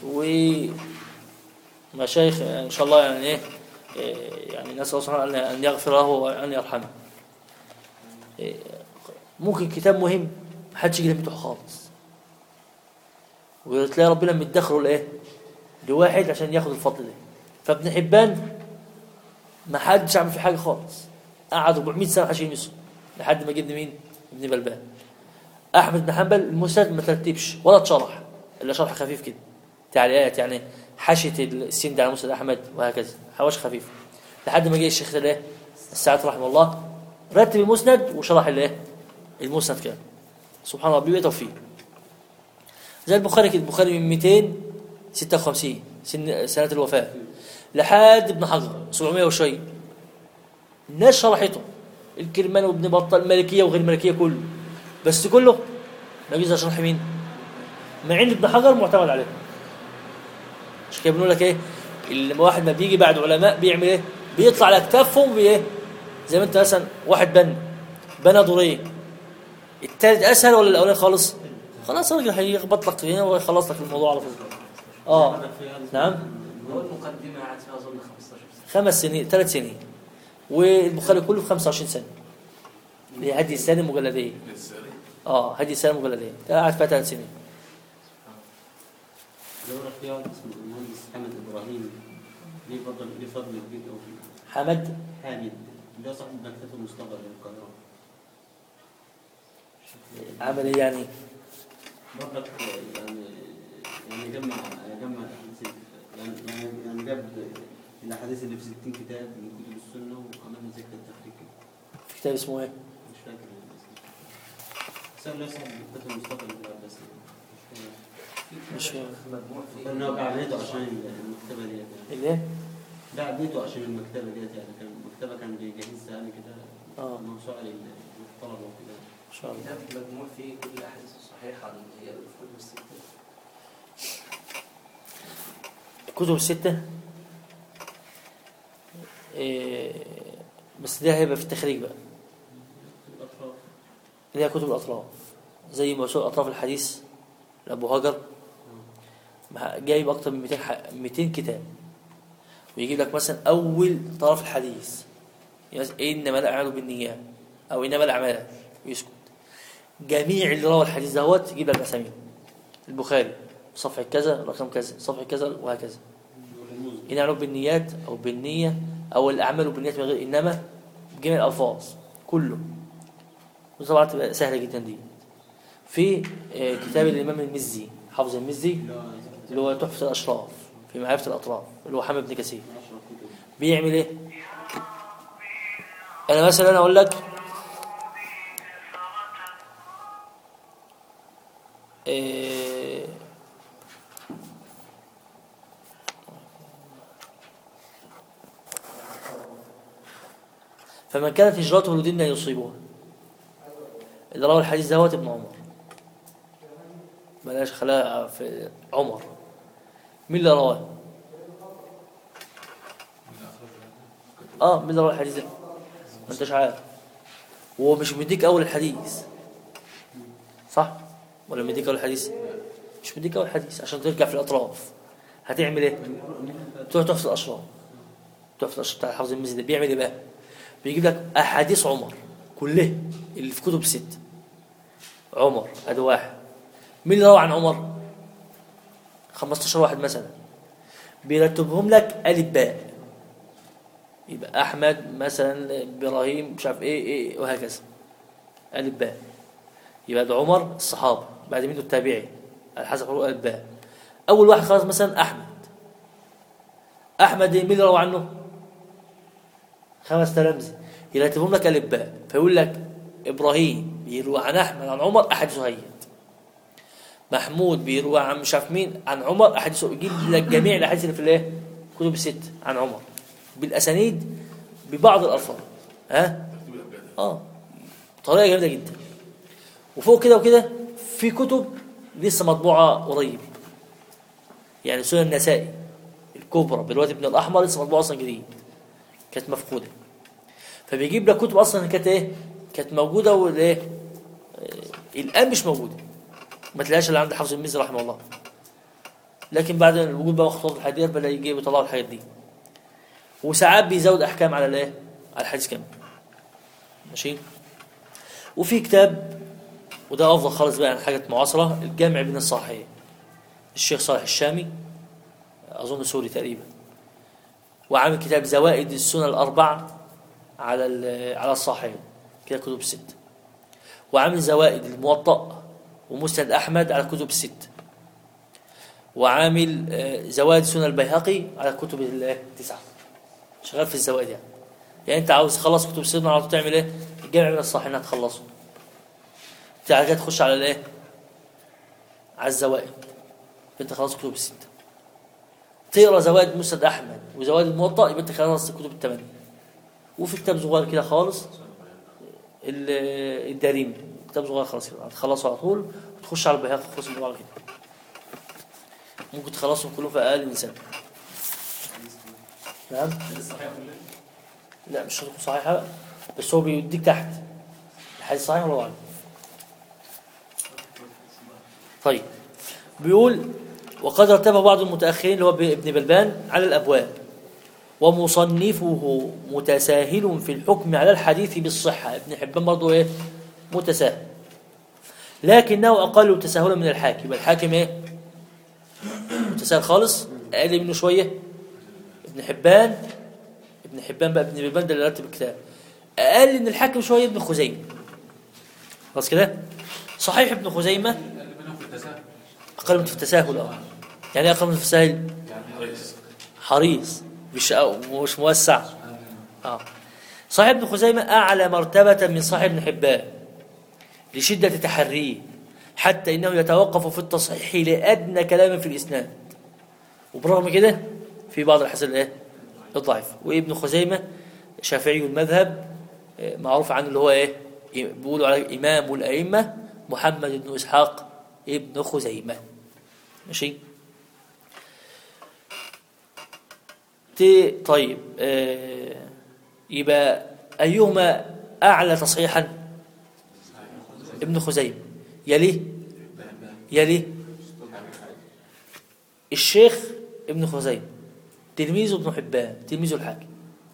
ومشايخ ان شاء الله يعني ايه إيه، يعني نسال الله سبحانه وتعالى ان يغفر له وان يرحمه إيه، ممكن كتاب مهم محدش يجي بتوعه خالص وتلاقي ربنا مدخره لايه لواحد عشان ياخد الفضل ده فابن حبان ما حدش عمل فيه حاجه خالص قعد 400 سنه عشان يمسه لحد ما جبنا مين ابن بلبان احمد بن حنبل المسند ما ترتبش ولا اتشرح الا شرح خفيف كده تعليقات يعني حاشيه السين ده على مسند احمد وهكذا حواش خفيف لحد ما جه الشيخ الايه السعد رحمه الله رتب المسند وشرح الايه المسند كده سبحان ربي توفيق زي البخاري كده البخاري من 256 سن سنه الوفاه لحد ابن حجر 700 وشويه الناس شرحته الكرمان وابن بطال الملكيه وغير الملكيه كله بس كله ما بيجي شرح مين؟ مع ان ابن حجر معتمد عليه مش كده بنقول لك ايه لما واحد ما بيجي بعد علماء بيعمل ايه؟ بيطلع على اكتافهم بايه؟ زي ما انت مثلا واحد بنى بنى دورين التالت اسهل ولا الاولاني خالص؟ خلاص الراجل هيخبط لك هنا ويخلص لك الموضوع على طول اه نعم هو المقدمة قعد فيها أظن 15 سنة خمس سنين ثلاث سنين والبخاري كله في 25 سنه اللي هي هدي السنه مجلديه اه هدي السنه مجلديه ده قعد فيها ثلاث سنين لو في واحد اسمه المهندس حمد ابراهيم ليه فضل ليه فضل كبير قوي فيه حمد حامد اللي هو صاحب مكتبه المصطفى للقاهره عمل ايه يعني برضك يعني يعني جمع جمع الاحاديث يعني يعني يعني جاب الاحاديث اللي في 60 كتاب من كتب السنه وعملنا زي كده تحريك كده في كتاب اسمه ايه مش فاكر الاسم بس هو اللي هو صاحب مكتبه المصطفى اللي بس مش فاهم. مجموع فيه قلنا هو باع بيته عشان المكتبه ديت يعني اللي ايه باع بيته عشان المكتبه ديت يعني كان المكتبه كان بيجهزها يعني كده اه موسوعه للطلبه وكده ان شاء الله كتاب مجموع فيه كل الأحاديث الصحيحة اللي هي في كتب الستة الكتب الستة إيه بس ده هيبقى في التخريج بقى الاطراف اللي هي كتب الأطراف زي موسوعة أطراف الحديث لأبو هاجر مع- جايب أكتر من 200 ح- 200 كتاب ويجيب لك مثلا أول طرف الحديث يعني مثلا إنما الأعمال بالنيات أو إنما الأعمال ويسكت جميع اللي روى الحديث دوت يجيب لك أساميهم البخاري صفحة كذا رقم كذا صفحة كذا وهكذا والرموز إن يعلق بالنيات أو بالنية أو الأعمال بالنيات من غير إنما بجميع الألفاظ كله وطبعا تبقى سهلة جدا دي في آه، كتاب الإمام المزي حافظ المزي اللي هو تحفة الأشراف في معرفة الأطراف اللي هو حامد بن كثير بيعمل إيه؟ أنا مثلا أقول لك آه، فمن كانت هجرته لدين يصيبها اللي روى الحديث دوت ابن عمر بلاش خلاها في عمر مين اللي رواه اه مين اللي روى الحديث ده ما انتش عارف وهو مش مديك اول الحديث صح ولا مديك اول الحديث مش مديك اول الحديث عشان ترجع في الاطراف هتعمل ايه تروح تحفظ الاشراف تحفظ الاشراف بتاع حافظ المزي ده بيعمل ايه بقى بيجيب لك احاديث عمر كلها اللي في كتب ست عمر ادي واحد مين اللي روى عن عمر 15 واحد مثلا بيرتبهم لك الف باء يبقى احمد مثلا ابراهيم مش عارف ايه ايه وهكذا الف باء يبقى ده عمر الصحابه بعد منه التابعي على حسب حروف الف باء اول واحد خلاص مثلا احمد احمد مين اللي روى عنه خمس تلامذة يرتبهم لك الف باء فيقول لك ابراهيم بيروى عن احمد عن عمر احاديث هيئت محمود بيروى عن مش عارف مين عن عمر احاديث يجيب لك جميع الاحاديث اللي في الايه كتب الست عن عمر بالاسانيد ببعض الالفاظ ها اه طريقه جامده جدا وفوق كده وكده في كتب لسه مطبوعه قريب يعني سنن النسائي الكبرى بروايه ابن الاحمر لسه مطبوعه اصلا جديد كانت مفقوده فبيجيب لك كتب اصلا كانت ايه كانت موجوده والايه آه، الان مش موجوده ما تلاقيش الا عند حافظ الميزي رحمه الله لكن بعد وجود بقى خطوط الحديث بدا يجي يطلعوا الحاجات دي وساعات بيزود احكام على الايه على الحديث كامل ماشي وفي كتاب وده افضل خالص بقى عن حاجه معاصره الجامع بين الصحيحين الشيخ صالح الشامي اظن سوري تقريبا وعامل كتاب زوائد السنن الأربعة على ال- على الصحيح كده كتب ست وعامل زوائد الموطأ ومسند أحمد على الكتب الست وعامل آه، زوائد سنن البيهقي على الكتب التسعة شغال في الزوائد يعني يعني انت عاوز تخلص كتب السنة على طول تعمل ايه الجامع من الصحيحين هتخلصه تعالى كده تخش على الايه على الزوائد انت خلاص كتب الستة تقرا زوائد مسند احمد وزوائد الموطأ يبقى انت خلاص الكتب الثمانية وفي كتاب صغير كده خالص ال- الداريمي كتاب صغير خالص كده هتخلصه على طول وتخش على البيهقي تخلص الموضوع على كده ممكن تخلصهم كلهم في اقل من سنه نعم لا مش هتكون صحيحه بقى. بس هو بيديك تحت الحديث صحيح ولا ضعيف طيب بيقول وقد رتب بعض المتأخرين اللي هو ابن بلبان على الأبواب ومصنفه متساهل في الحكم على الحديث بالصحة ابن حبان برضه ايه متساهل لكنه أقل تساهلا من الحاكم يبقى الحاكم ايه متساهل خالص أقل منه شوية ابن حبان ابن حبان بقى ابن بلبان ده اللي رتب الكتاب أقل من الحاكم شوية ابن خزيمة خلاص كده صحيح ابن خزيمة اللي منهم في التساهل أقل من في التساهل اه يعني إيه أقل من في التساهل يعني حريص حريص مش مش موسع اه صاحب ابن خزيمة أعلى مرتبة من صاحب ابن حبان لشدة تحريه حتى إنه يتوقف في التصحيح لأدنى كلام في الإسناد وبرغم كده في بعض الحسن الايه الضعيف وابن خزيمة شافعي المذهب آه، معروف عنه اللي هو ايه بيقولوا عليه إمام الأئمة محمد بن إسحاق ابن خزيمة ماشي تي طيب آه يبقى أيهما أعلى تصحيحا ابن خزيمة يليه يليه الشيخ ابن خزيمة تلميذه ابن حبان تلميذه الحاكم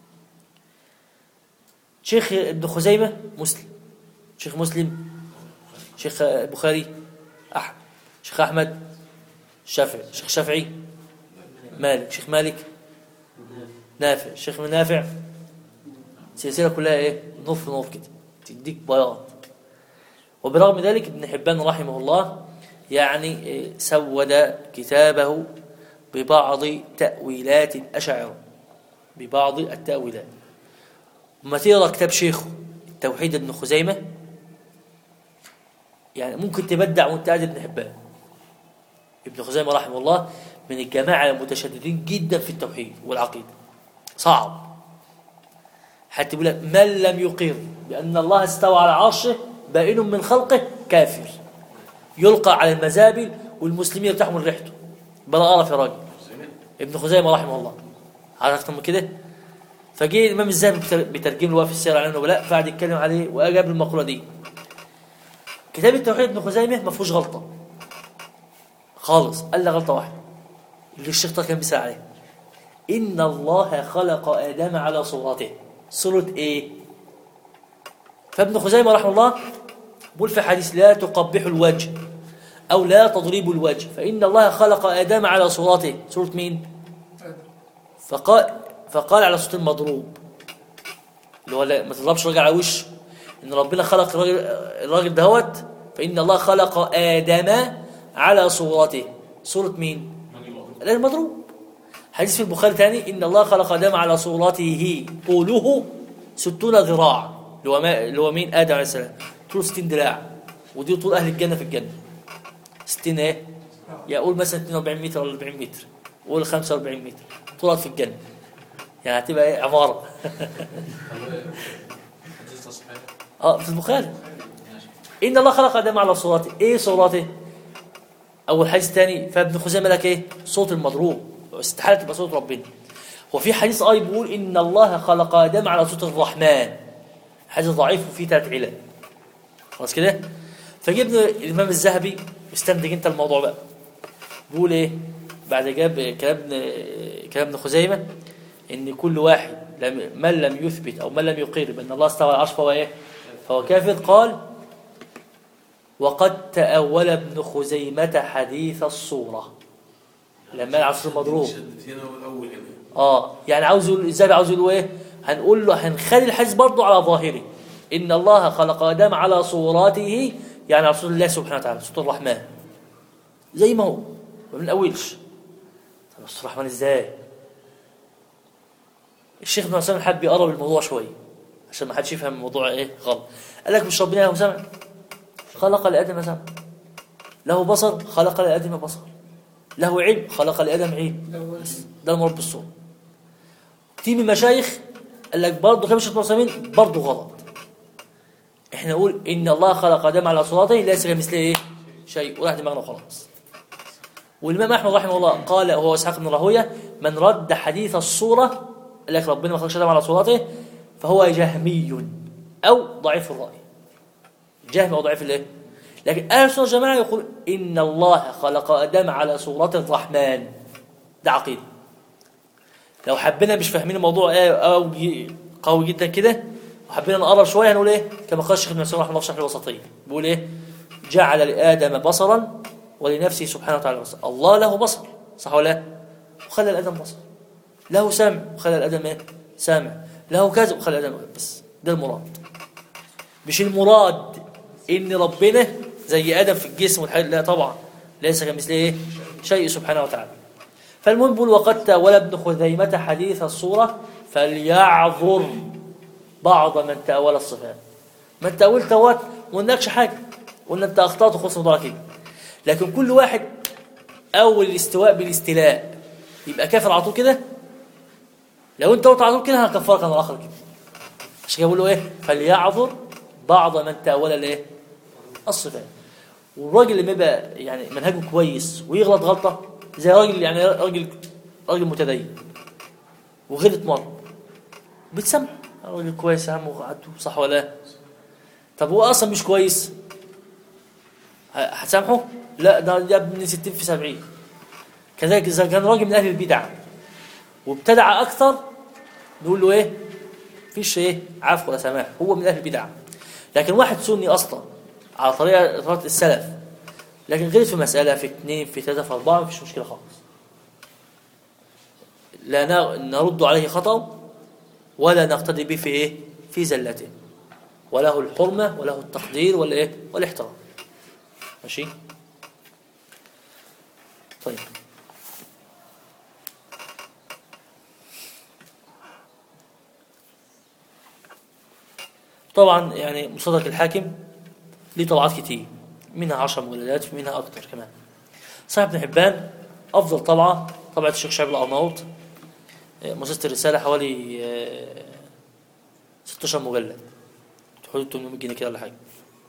شيخ ابن خزيمة مسلم شيخ مسلم شيخ البخاري أحمد شيخ أحمد شافعي شيخ شافعي مالك شيخ مالك نافع شيخ من نافع السلسلة كلها ايه نوف نوف كده تديك بياض وبرغم ذلك ابن حبان رحمه الله يعني إيه، سود كتابه ببعض تأويلات الأشاعرة ببعض التأويلات وما تقرا كتاب شيخه التوحيد ابن خزيمة يعني ممكن تبدع وانت قاعد ابن حبان ابن خزيمة رحمه الله من الجماعة المتشددين جدا في التوحيد والعقيدة صعب حتى يقول لك من لم يقر بأن الله استوى على عرشه بائن من خلقه كافر يلقى على المزابل والمسلمين تحمل ريحته بلا أرى في راجل ابن خزيمة رحمه الله عرفتم من كده فجي الإمام الذهبي بتر- بترجم له في السير على النبلاء فقعد يتكلم عليه وأجاب المقولة دي كتاب التوحيد ابن خزيمة ما فيهوش غلطة خالص قال لي غلطة واحدة اللي الشيخ طه كان بيسأل عليها إن الله خلق آدم على صورته صورة إيه؟ فابن خزيمة رحمه الله بيقول في حديث لا تقبح الوجه أو لا تضرب الوجه فإن الله خلق آدم على صورته صورة مين؟ فقال فقال على صوت المضروب اللي هو لا- ما تضربش راجل على وشه إن ربنا خلق الراجل الراجل دهوت فإن الله خلق آدم على صورته صورة مين؟ المضروب حديث في البخاري ثاني إن الله خلق آدم على صورته طوله ستون ذراع اللي هو ما- اللي هو مين آدم عليه السلام طوله 60 ذراع ودي طول أهل الجنة في الجنة 60 إيه؟ يقول مثلا 42 متر ولا 40 متر قول 45 متر طولها في الجنة يعني هتبقى إيه عمارة حديث تصحيح اه في البخاري إن الله خلق آدم على صورته إيه صورته؟ أول حديث تاني فابن خزيمة لك إيه؟ صوت المضروب استحالة تبقى صوت ربنا وفي حديث آي بيقول إن الله خلق آدم على صوت الرحمن حديث ضعيف وفيه ثلاث علل خلاص كده فجبنا الإمام الذهبي استنتج أنت الموضوع بقى بيقول إيه بعد جاب كلام ابن- كلام ابن خزيمة إن كل واحد لم من لم يثبت أو من لم يقر بأن الله استوى على العرش فهو إيه فهو كافر قال وقد تأول ابن خزيمة حديث الصورة لما العصر مضروب شدت هنا والاول هنا اه يعني عاوز يقول ازاي عاوز يقول ايه هنقول له هنخلي الحديث برضه على ظاهره ان الله خلق ادم على صورته يعني على صوت الله سبحانه وتعالى صوت الرحمن زي ما هو ما بنقولش طب صوت الرحمن ازاي الشيخ ابن عثيمين حب يقرب الموضوع شويه عشان ما حدش يفهم الموضوع ايه غلط قال لك مش ربنا له سمع خلق لادم سمع له بصر خلق لادم بصر له علم خلق لادم علم بس ده المراد بالصوت في من مشايخ قال لك برضه كلام الشيخ ابن عثيمين برضه غلط احنا نقول ان الله خلق ادم على صورته ليس كمثله ايه شيء وراح دماغنا وخلاص والامام احمد رحمه الله قال وهو اسحاق بن راهويه من رد حديث الصوره قال لك ربنا ما خلقش ادم على صورته فهو جهمي او ضعيف الراي جهمي او ضعيف الايه لكن اهل السنه والجماعه يقول ان الله خلق ادم على صوره الرحمن ده عقيده لو حبينا مش فاهمين الموضوع ايه او قوي جدا كده وحبينا نقرب شويه هنقول ايه كما قال الشيخ ابن مسعود رحمه الله في شرح الوسطيه بيقول ايه جعل لادم بصرا ولنفسه سبحانه وتعالى بصر الله له بصر صح ولا لا وخلى الادم بصر له سمع وخلى الادم ايه سامع له كذا وخلى الادم بس ده المراد مش المراد ان ربنا زي ادم في الجسم والحاجات لا طبعا ليس كمثله ايه شيء سبحانه وتعالى فالمهم بيقول وقد تاول ابن خزيمه حديث الصوره فليعذر بعض من تأول الصفات ما تأول توات ما قلناكش حاجة قلنا انت اخطأت وخلص الموضوع كده لكن كل واحد اول الاستواء بالاستيلاء يبقى كافر على طول كده لو انت قلت على طول كده هكفرك انا الاخر كده عشان كده بيقول له ايه فليعذر بعض من تأول الايه الصفات والراجل اللي بيبقى يعني منهجه كويس ويغلط غلطه زي راجل يعني راجل راجل متدين وغلط مره بتسمع راجل كويس يا عم وقعدته صح ولا لا طب هو اصلا مش كويس ه- هتسامحه لا ده ده ابن 60 في 70 كذلك اذا كان راجل من اهل البدع وابتدع اكثر نقول له ايه فيش ايه عفو ولا سماح هو من اهل البدع لكن واحد سني اصلا على طريقه طريقه السلف لكن غلط في مساله في اثنين في ثلاثه في اربعه مفيش مشكله خالص لا ن- نرد عليه خطأ ولا نقتدي به في ايه في زلته وله الحرمه وله التقدير والايه والاحترام ماشي طيب طبعا يعني مصدق الحاكم ليه طبعات كتير منها 10 مجلدات ومنها اكتر كمان صاحب ابن حبان افضل طبعه طبعه الشيخ شعيب الارناؤوط مؤسسه الرساله حوالي آه، 16 مجلد حدود 800 جنيه كده ولا حاجه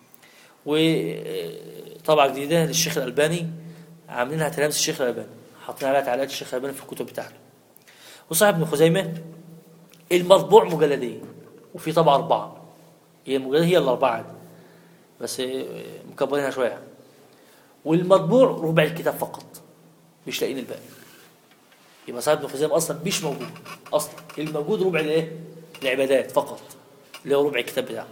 وطبعه جديده للشيخ الالباني عاملينها تلامس الشيخ الالباني حاطين عليها تعليقات الشيخ الالباني في الكتب بتاعته وصاحب ابن خزيمه المطبوع مجلدين وفي طبعه اربعه هي المجلدات هي الاربعه عادي. بس آه، مكبرينها شويه يعني. والمطبوع ربع الكتاب فقط مش لاقيين الباقي يبقى صاحب ابن خزيمه اصلا مش موجود اصلا الموجود ربع الايه العبادات فقط اللي هو ربع الكتاب بتاعه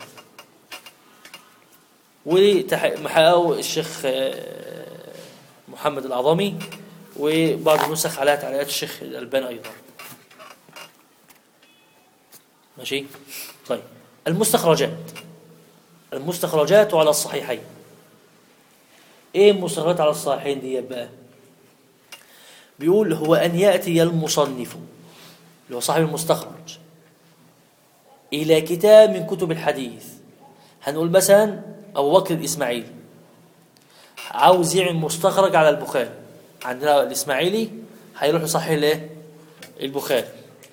ومحققه الشيخ آه، محمد الأعظمي وبعض النسخ عليها تعليقات الشيخ الألباني أيضا ماشي طيب المستخرجات المستخرجات على الصحيحين ايه المستخرجات على الصحيحين دي بقى بيقول هو أن يأتي المصنف اللي هو صاحب المستخرج إلى كتاب من كتب الحديث هنقول مثلا أبو بكر الإسماعيلي عاوز يعمل مستخرج على البخاري عندنا الإسماعيلي هيروح يصحح الايه البخاري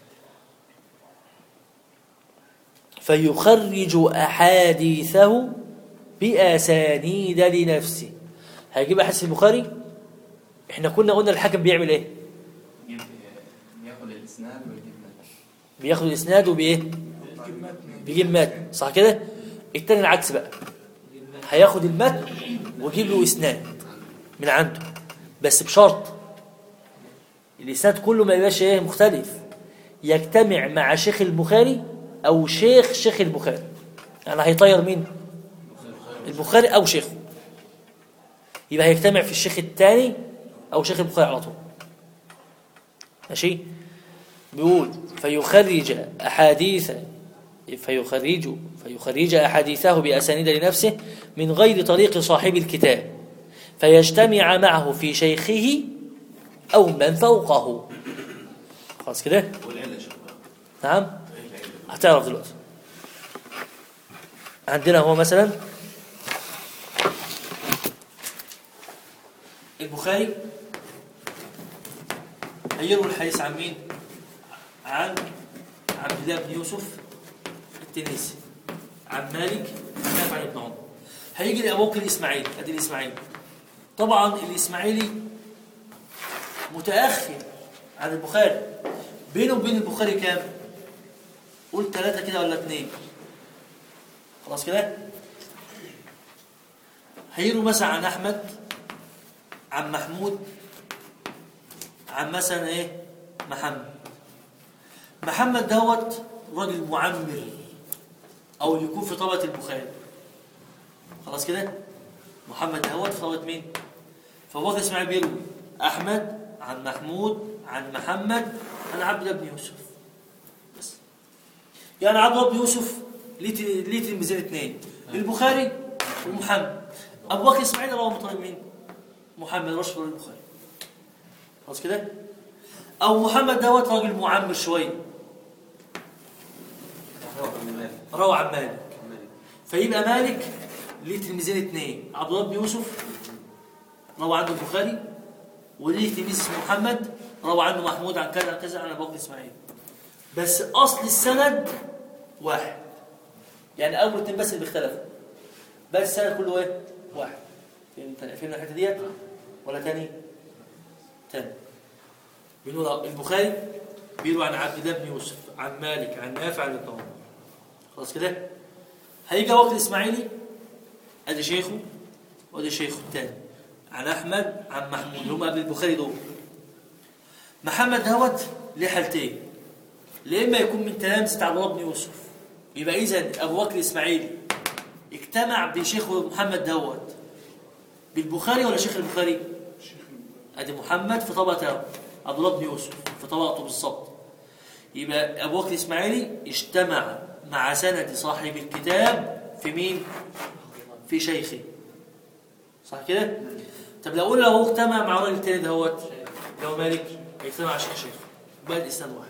فيخرج أحاديثه بأسانيد لنفسه هيجيب أحاديث البخاري احنا كنا قلنا الحاكم بيعمل ايه يجيب ياخد الاسناد ويجيب متن. بياخد الاسناد وبايه بيجيب متن صح كده التاني العكس بقى هياخد المتن ويجيب له اسناد من عنده بس بشرط الاسناد كله ما يبقاش ايه مختلف يجتمع مع شيخ البخاري او شيخ شيخ البخاري يعني هيطير مين البخاري او شيخه يبقى هيجتمع في الشيخ الثاني او شيخ البخاري على طول ماشي بيقول فيخرج أحاديث فيخرج فيخرج أحاديثه بأسانيد لنفسه من غير طريق صاحب الكتاب فيجتمع معه في شيخه أو من فوقه خلاص كده والعلة شو نعم ايه العلة؟ هتعرف دلوقتي عندنا هو مثلا البخاري هيروي الحديث عن مين؟ عن عبد الله بن يوسف التنيسي عن مالك عن نافع بن عمر هيجي لأبو بكر الإسماعيلي أدي الإسماعيلي طبعا الإسماعيلي متأخر عن البخاري بينه وبين البخاري كام؟ قول ثلاثة كده ولا اثنين خلاص كده هيروا مثلا عن أحمد عن محمود عن مثلا إيه محمد محمد دوت راجل معمر أو اللي يكون في طبقة البخاري خلاص كده محمد دوت في طبقة مين فأبو بكر إسماعيل بيروي أحمد عن محمود عن محمد عن عبد الله بن يوسف بس يعني عبد الله بن يوسف ليه ت- ليه تلميذين اثنين البخاري ومحمد ابو بكر اسماعيل رواه من طريق مين؟ محمد رشد رواه البخاري خلاص كده؟ او محمد دوت راجل معمر شويه روى عن مالك فيبقى مالك ليه تلميذين اثنين عبد الله بن يوسف روى عنه البخاري وليه تلميذ اسمه محمد روى عنه محمود عن كذا عن كذا عن ابو بكر اسماعيل بس اصل السند واحد يعني اول اتنين بس اللي بيختلفوا بس السند كله ايه واحد فهمت فهمنا الحته ديت ولا تاني تاني بنقول البخاري بيروي عن عبد الله بن يوسف عن مالك عن نافع عن ابن عمر خلاص كده هيجي وقت الاسماعيلي ادي شيخه وادي شيخه الثاني عن احمد عن محمود اللي هم قبل البخاري دول محمد دوت ليه حالتين لا اما يكون من تلامذه عبد الله بن يوسف يبقى اذا ابو بكر الاسماعيلي اجتمع بشيخه محمد دوت بالبخاري ولا شيخ البخاري؟ ادي محمد في طبقه عبد الله بن يوسف في طبقته بالظبط يبقى ابو بكر الاسماعيلي اجتمع مع سند صاحب الكتاب في مين؟ في شيخه صح كده؟ طب لو قلنا لو هو اجتمع مع راجل تاني دهوت لو مالك هيجتمع مع شيخ شيخه يبقى الاسناد واحد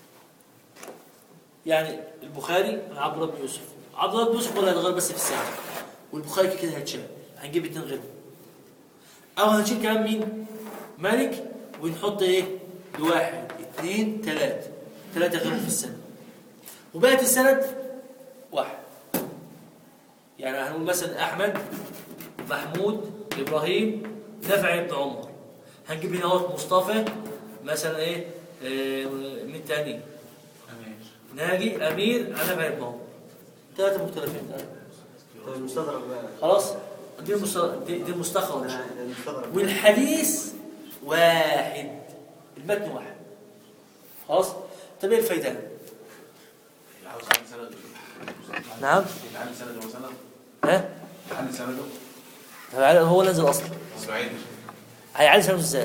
يعني البخاري عن عبد الله بن يوسف عبد الله بن يوسف ولا هيتغير بس في السنه والبخاري كده هيتشال هنجيب اتنين غيرهم او هنشيل كمان مين مالك ونحط ايه واحد اتنين تلاته تلاته غيرهم في السنه وبقت السند واحد يعني هنقول مثلا احمد محمود ابراهيم نافع ابن عمر هنجيب هنا اهوت مصطفى مثلا ايه آه، مين تاني أمير ناجي امير انا بن عمر ثلاثه مختلفين طيب المستدرك بقى خلاص دي المست- دي دي المستخرج أنا- المستدرك والحديث واحد المتن واحد خلاص طب ايه الفايده عاوز عن سند نعم عن سند وسند ها عن سنده طب عادي، هو نزل اصلا اسماعيل هيعالج سنه ازاي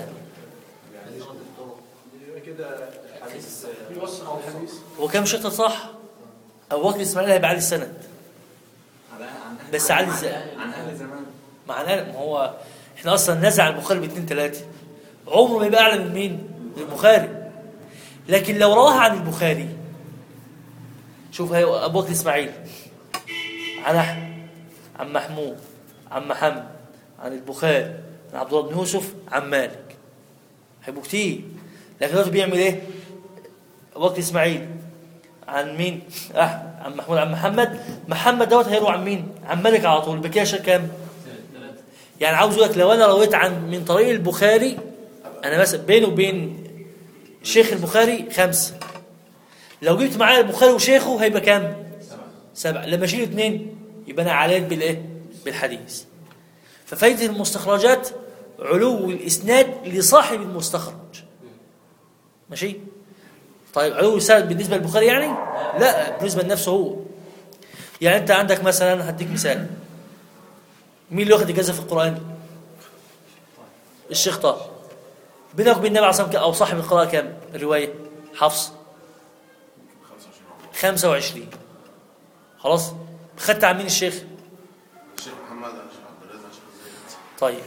بيوصل الحديث هو كام شيخ صح ابو بكر اسماعيل هيبقى عالي السند على عن أهل- بس عالي ازاي عن اهل زمان معناه ما هو احنا اصلا نزع البخاري باثنين ثلاثه عمره ما يبقى اعلى من مين؟ من البخاري لكن لو رواها عن البخاري شوف هي ابو بكر اسماعيل عن احمد عن محمود عن محمد عن البخاري عن عبد الله بن يوسف عن مالك هيبقوا كتير لكن دلوقتي بيعمل ايه؟ ابو بكر اسماعيل عن مين؟ احمد عن محمود عن محمد محمد دوت هيروي عن مين؟ عن مالك على طول بكده كام؟ يعني عاوز اقول لك لو انا رويت عن من طريق البخاري انا مثلا بينه وبين شيخ البخاري خمسه لو جبت معايا البخاري وشيخه هيبقى كام؟ سبعه لما اشيل اثنين يبقى انا عليت بالايه؟ بالحديث ففايده المستخرجات علو الاسناد لصاحب المستخرج ماشي؟ طيب علو الاسناد بالنسبه للبخاري يعني؟ لا بالنسبه لنفسه هو يعني انت عندك مثلا هديك مثال مين اللي واخد اجازه في القران الشيخ طه بينك وبين النبي عليه الصلاه والسلام او صاحب القراءه كام الروايه حفص 25 25 خلاص خدت عن مين الشيخ الشيخ محمد الشيخ عبد الرزاق الشيخ زيد طيب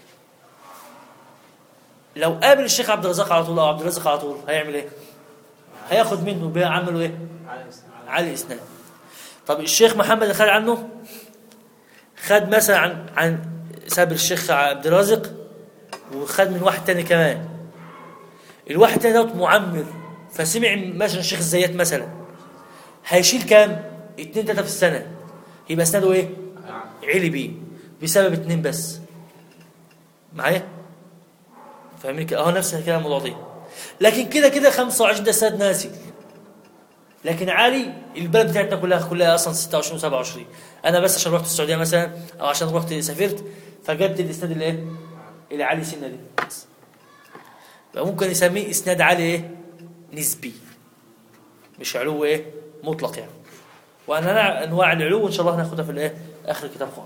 لو قابل الشيخ عبد الرزاق على طول او عبد الرزاق على طول هيعمل ايه هياخد منه بيعمله ايه على الإسلام. على الاسناد طب الشيخ محمد اللي خد عنه خد مثلا عن عن ساب الشيخ عبد الرازق وخد من واحد تاني كمان الواحد التاني دوت معمر فسمع مثلا الشيخ الزيات مثلا هيشيل كام؟ اتنين تلاته في السنه يبقى اسناده ايه؟ علي بيه بسبب اتنين بس معايا؟ فاهمين كده؟ اهو نفس الكلام الموضوع دي لكن كده كده 25 ده سنه ناسي لكن عالي البلد بتاعتنا كلها كلها اصلا 26 و27 انا بس عشان رحت السعوديه مثلا او عشان رحت سافرت فجبت الاسناد اللي ايه؟ اللي عالي سنه دي بس. فممكن يسميه اسناد عالي ايه؟ نسبي مش علو ايه؟ مطلق يعني وانواع انواع العلو ان شاء الله هناخدها في الايه؟ اخر الكتاب خالص.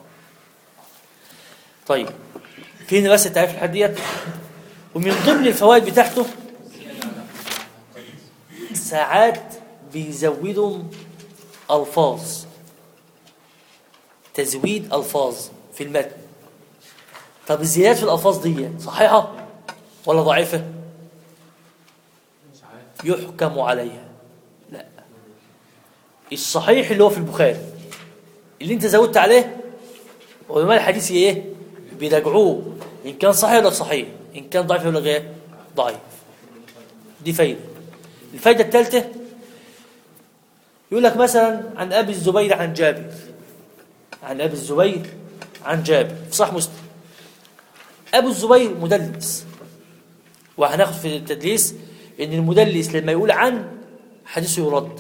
طيب فين بس التعريف الحد ديت ومن ضمن الفوائد بتاعته ساعات بيزودوا الفاظ تزويد الفاظ في المتن طب الزيادات في الالفاظ دي صحيحه ولا ضعيفه يحكم عليها لا الصحيح اللي هو في البخاري اللي انت زودت عليه علماء الحديث ايه بيراجعوه ان كان صحيح ولا صحيح ان كان ضعيف ولا غير ضعيف دي فايده الفايده الثالثه يقول لك مثلا عن ابي الزبير عن جابر عن ابي الزبير عن جابر في صح مسلم ابو الزبير مدلس وهناخد في التدليس ان المدلس لما يقول عن حديثه يرد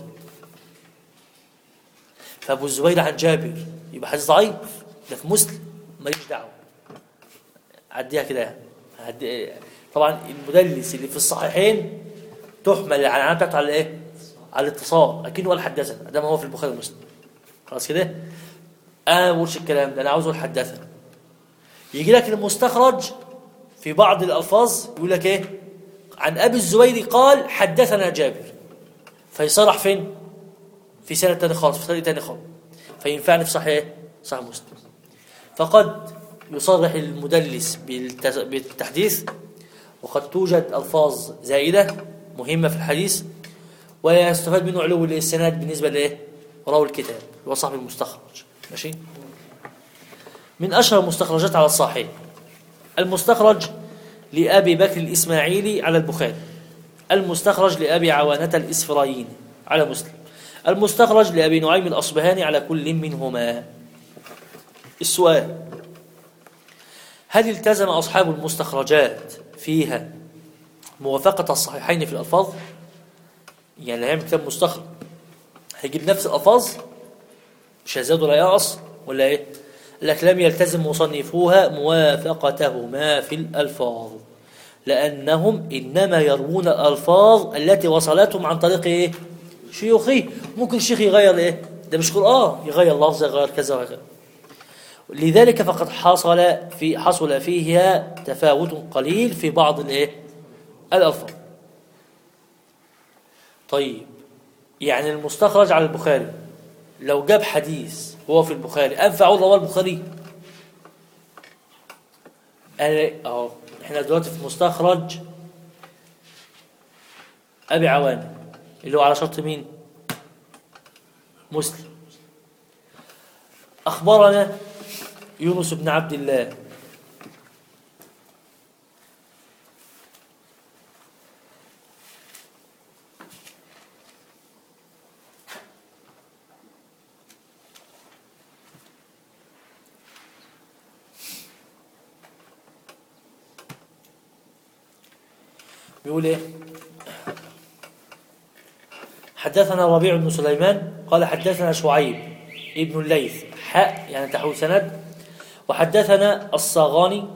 فابو الزبير عن جابر يبقى حديث ضعيف ده في مسلم ماليش دعوه عديها كده يعني هدي- طبعا المدلس اللي في الصحيحين تحمل العنعنه بتاعته على ايه؟ على الاتصال اكنه قال حدثنا ده ما هو في البخاري ومسلم خلاص كده؟ انا ما بقولش الكلام ده انا عاوز اقول حدثنا يجي لك المستخرج في بعض الالفاظ يقول لك ايه؟ عن ابي الزبير قال حدثنا جابر فيصرح فين؟ في سنه تاني خالص في طريق تاني خالص فينفعني في صحيح إيه؟ صحيح مسلم فقد يصرح المدلس بالتز- بالتحديث وقد توجد ألفاظ زائدة مهمة في الحديث ويستفاد منه علو الاستناد بالنسبة لإيه؟ راوي الكتاب اللي هو صاحب المستخرج ماشي؟ من أشهر المستخرجات على الصحيح المستخرج لأبي بكر الإسماعيلي على البخاري المستخرج لأبي عوانة الإسفرايني على مسلم المستخرج لأبي نعيم الأصبهاني على كل منهما السؤال هل التزم أصحاب المستخرجات فيها موافقة الصحيحين في الألفاظ؟ يعني اللي هيعمل كتاب مستخرج هيجيب نفس الألفاظ مش هيزاد ولا ينقص ولا إيه؟ قال لك لم يلتزم مصنفوها موافقتهما في الألفاظ لأنهم إنما يروون الألفاظ التي وصلتهم عن طريق إيه؟ شيوخه ممكن الشيخ يغير إيه؟ ده مش قرآن يغير لفظ يغير كذا وكذا لذلك فقد حصل في حصل فيها تفاوت قليل في بعض الايه الالفاظ طيب يعني المستخرج على البخاري لو جاب حديث هو في البخاري انفع ولا هو البخاري قال اهو احنا دلوقتي في مستخرج ابي عوانه اللي هو على شرط مين مسلم اخبرنا يونس بن عبد الله بيقول ايه حدثنا ربيع بن سليمان قال حدثنا شعيب ابن الليث حاء يعني تحويل سند وحدثنا الصاغاني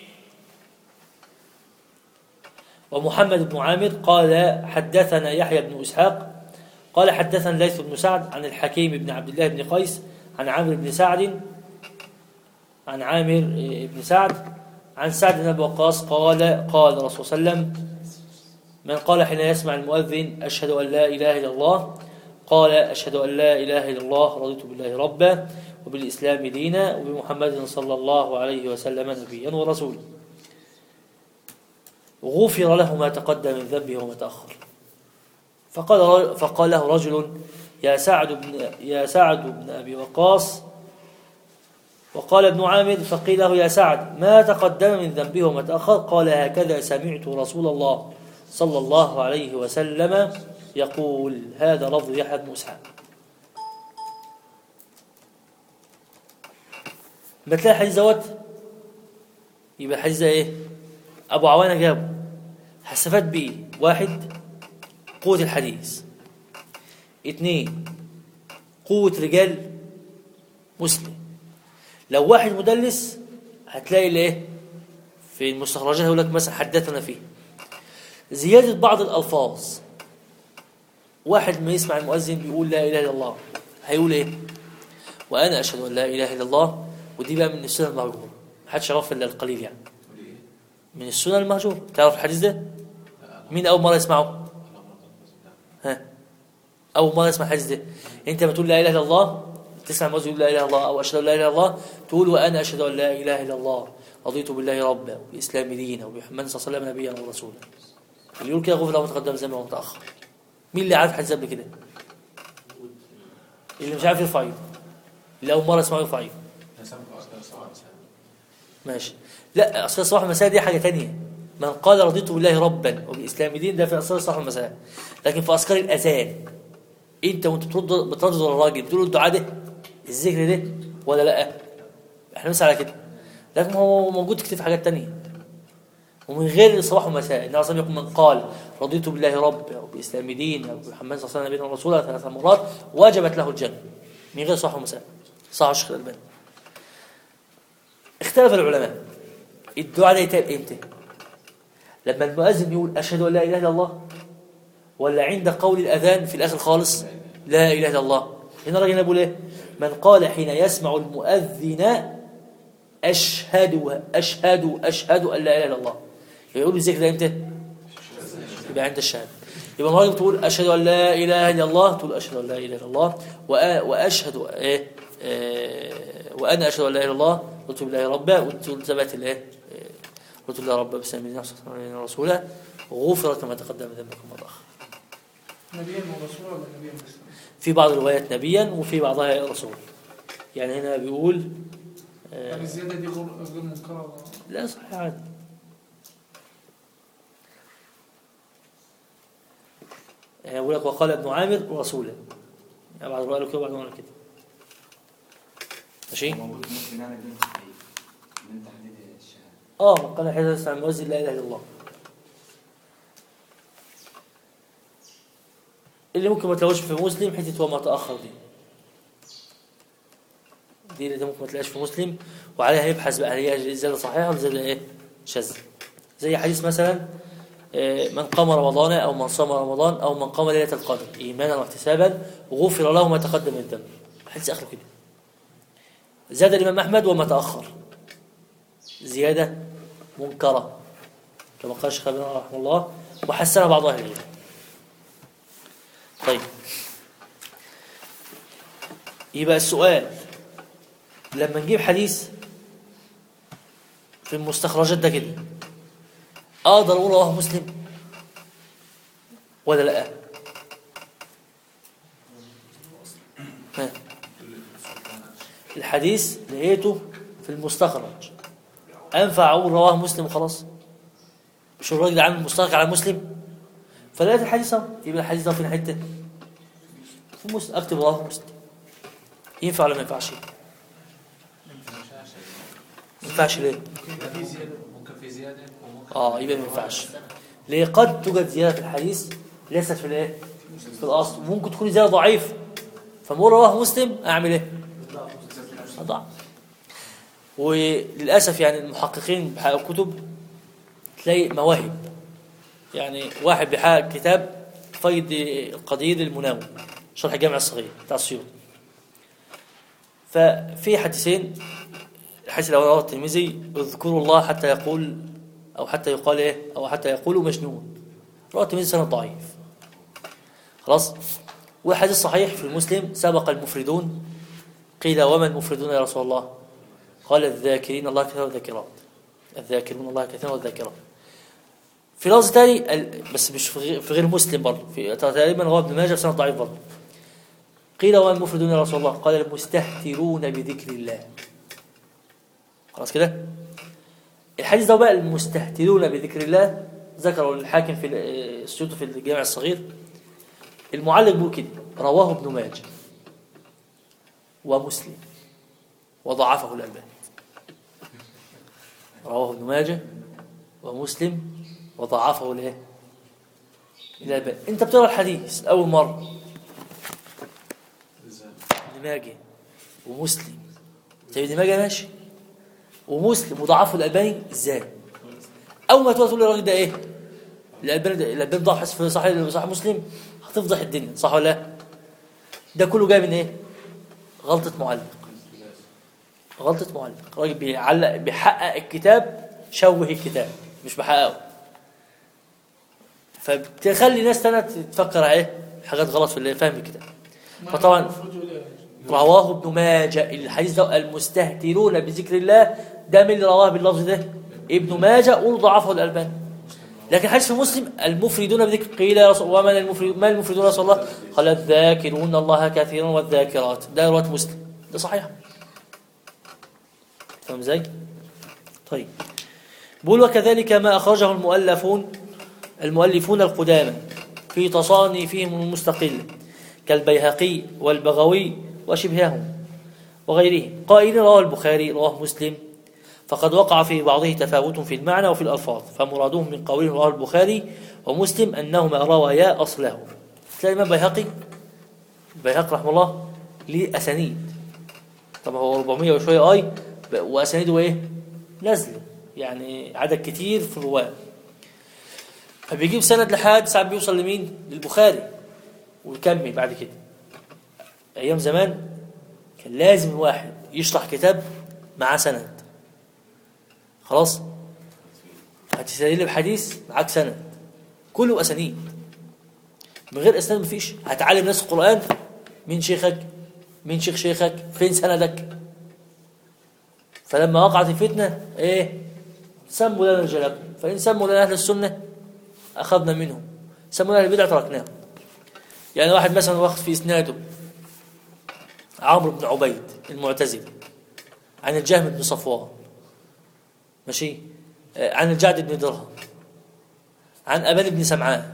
ومحمد بن عامر قال حدثنا يحيى بن إسحاق قال حدثنا ليث بن سعد عن الحكيم بن عبد الله بن قيس عن عامر بن سعد عن عامر بن سعد عن سعد بن أبي وقاص قال قال الرسول صلى الله عليه وسلم من قال حين يسمع المؤذن أشهد أن لا إله إلا الله قال أشهد أن لا إله إلا الله رضيت بالله ربا وبالإسلام دينا وبمحمد صلى الله عليه وسلم نبيا ورسولا غفر له ما تقدم من ذنبه وما تأخر فقال فقال له رجل يا سعد بن يا سعد بن أبي وقاص وقال ابن عامر فقيل له يا سعد ما تقدم من ذنبه وما تأخر قال هكذا سمعت رسول الله صلى الله عليه وسلم يقول هذا لفظ يحيى بن اسحاق ما تلاقي الحديث دوت يبقى الحديث ده ايه ابو عوانه جابه هستفاد بيه واحد قوة الحديث اثنين قوة رجال مسلم لو واحد مدلس هتلاقي الايه في المستخرجات يقول لك مثلا حدثنا فيه زيادة بعض الألفاظ واحد ما يسمع المؤذن بيقول لا إله إلا الله هيقول إيه وأنا أشهد أن لا إله إلا الله ودي بقى من السنة المهجورة محدش يعرف إلا القليل يعني من السنة المهجورة تعرف الحديث ده مين أول مرة يسمعه ها أول مرة يسمع الحديث ده أنت ما تقول لا إله إلا الله تسمع المؤذن يقول لا إله إلا الله أو أشهد أن لا إله إلا الله تقول وأنا أشهد أن لا إله إلا الله رضيت بالله ربا وبالإسلام دينا وبمحمد صلى الله عليه وسلم نبيا ورسولا اللي يقول كده غفر له ما تقدم ذنبه وما تأخر مين اللي عارف حديث قبل كده اللي مش عارف يرفع ايده اللي اول مره يسمعه يرفع ايده ماشي لا اصل الصباح والمساء دي حاجه تانية من قال رضيت بالله ربا وبالاسلام دين ده في اصل الصباح والمساء لكن في اذكار الاذان انت وانت بترد بتردد على الراجل بتقول له الدعاء ده الذكر ده ولا لا احنا بنسال على كده لكن هو موجود كتير في حاجات تانية ومن غير الصباح والمساء النبي صلى الله عليه وسلم من قال رضيت بالله ربا وبالاسلام دينا وبمحمد صلى الله عليه وسلم نبينا ورسولا ثلاث مرات وجبت له الجنه من غير صباح ومساء صح الشيخ الالباني اختلف العلماء الدعاء ده يتقال امتى لما المؤذن يقول اشهد ان لا اله الا الله ولا عند قول الاذان في الاخر خالص لا اله الا الله هنا الراجل بيقول ايه من قال حين يسمع المؤذن اشهد اشهد اشهد ان لا اله الا الله يقول الذكر ده امتى يبقى عند الشهاده يبقى الراجل تقول اشهد ان لا اله الا الله تقول اشهد ان لا اله الا الله وأ- واشهد ايه آه، وانا اشهد ان لا اله الا الله قلت بالله ربا وتقول ثبت الايه آه، قلت بالله ربا بسم الله صلى الله عليه رسولا غفرت ما تقدم من ذنبكم وما تاخر نبيا ورسولا ولا نبيا بس في بعض الروايات نبيا وفي بعضها رسول يعني هنا بيقول آه، يعني الزيادة دي غير غير منكرة لا صحيح عادي يعني يقول لك وقال ابن عامر رسولا يعني بعض الرواية كده وبعض الرواية كده ماشي موجود ممكن نعمل بين تحديد بين تحديد الشهاده اه من قال حدث عن المؤذن لا اله الا الله اللي ممكن ما تلاقوش في مسلم حته وما تاخر دي دي اللي ممكن ما تلاقيش في مسلم وعليها يبحث بقى هل هي زياده صحيحه ولا زياده ايه شاذه زي حديث مثلا آه، من قام رمضان او من صام رمضان او من قام ليله القدر ايمانا واحتسابا غفر له ما تقدم من الذنب حديث اخره كده زاد الامام احمد وما تاخر زياده منكره كما قال الشيخ ابن رحمه الله وحسن بعض اهل العلم طيب يبقى السؤال لما نجيب حديث في المستخرجات ده كده اقدر اقول رواه مسلم ولا لا ها. الحديث لقيته في المستخرج انفع اقول رواه مسلم وخلاص مش الراجل عامل مستخرج على مسلم فلقيت الحديث اهو يبقى الحديث ده فين حته في مسلم اكتب رواه مسلم ينفع ولا ما ينفعش ما ينفعش ليه ممكن في زيادة ممكن في زياده وممكن اه يبقى ما ينفعش ليه قد توجد زياده في الحديث ليست في الايه في الاصل وممكن تكون زياده ضعيف فمر رواه مسلم اعمل ايه اضع وللاسف يعني المحققين بحق الكتب تلاقي مواهب يعني واحد بيحقق كتاب فيض القدير المناوي شرح الجامع الصغير بتاع السيوط ففي حديثين الحديث الاول رواه الترمذي اذكروا الله حتى يقول او حتى يقال ايه او حتى يقول مجنون رواه الترمذي سند ضعيف خلاص والحديث صحيح في مسلم سبق المفردون قيل وما المفردون يا رسول الله قال الذاكرين الله كثيرا والذاكرات الذاكرون الله كثيرا والذاكرات في لفظ تاني ال- بس مش في غير- في غير مسلم برضه في تقريبا هو ابن ماجه سنة ضعيف برضه قيل وما المفردون يا رسول الله قال المستهترون بذكر الله خلاص كده الحديث ده بقى المستهترون بذكر الله ذكره الحاكم في ال- السيوطي في الجامع الصغير المعلق بيقول كده رواه ابن ماجه ومسلم وضعفه الألباني رواه ابن ماجه ومسلم وضعفه الايه الألباني انت بتقرا الحديث اول مره ابن ماجه ومسلم طيب ابن ماجه ماشي ومسلم وضعفه الألباني ازاي اول ما تقول تقول الراجل ده ايه الألباني ده الألباني ضعف في صحيح صحيح مسلم هتفضح الدنيا صح ولا لا ده كله جاي من ايه غلطة معلق غلطة معلق راجل بيعلق بيحقق الكتاب شوه الكتاب مش بحققه فبتخلي ناس تانية تفكر عليه حاجات غلط في اللي فاهم الكتاب فطبعا المفروض يقول إيه؟ رواه ابن ماجه الحديث ده المستهترون بذكر الله ده من اللي رواه باللفظ ده ابن ماجه قول ضعفه الألباني لكن حديث في مسلم المفردون بذكر قيل يا رسول ومن المفرد ما المفردون يا رسول الله قال الذاكرون الله كثيرا والذاكرات ده روايه مسلم ده صحيح فاهم ازاي طيب بيقول وكذلك ما اخرجه المؤلفون المؤلفون القدامى في تصانيفهم المستقله كالبيهقي والبغوي وشبههم وغيره قائلين رواه البخاري رواه مسلم فقد وقع في بعضه تفاوت في المعنى وفي الألفاظ فمرادهم من قولهم رواه البخاري ومسلم أنهما روايا أصله تلاقي الإمام بيهقي بيهقي رحمه الله ليه أسانيد طبعا هو 400 وشوية آي ب- وأسانيده إيه؟ نزل يعني عدد كتير في الرواة فبيجيب سند لحد ساعات بيوصل لمين؟ للبخاري ويكمل بعد كده أيام زمان كان لازم الواحد يشرح كتاب مع سند خلاص هتسلم حديث معاك سند كله اسانيد من غير اسناد مفيش هتعلم ناس القران مين شيخك مين شيخ شيخك فين سندك فلما وقعت الفتنه ايه سموا لنا رجالكم فان سموا لنا اهل السنه اخذنا منهم سموا لنا اهل البدع تركناهم يعني واحد مثلا واخد في اسناده عمرو بن عبيد المعتزلي عن الجهم بن صفوان ماشي آه، عن الجعد بن درهم عن أبان بن سمعان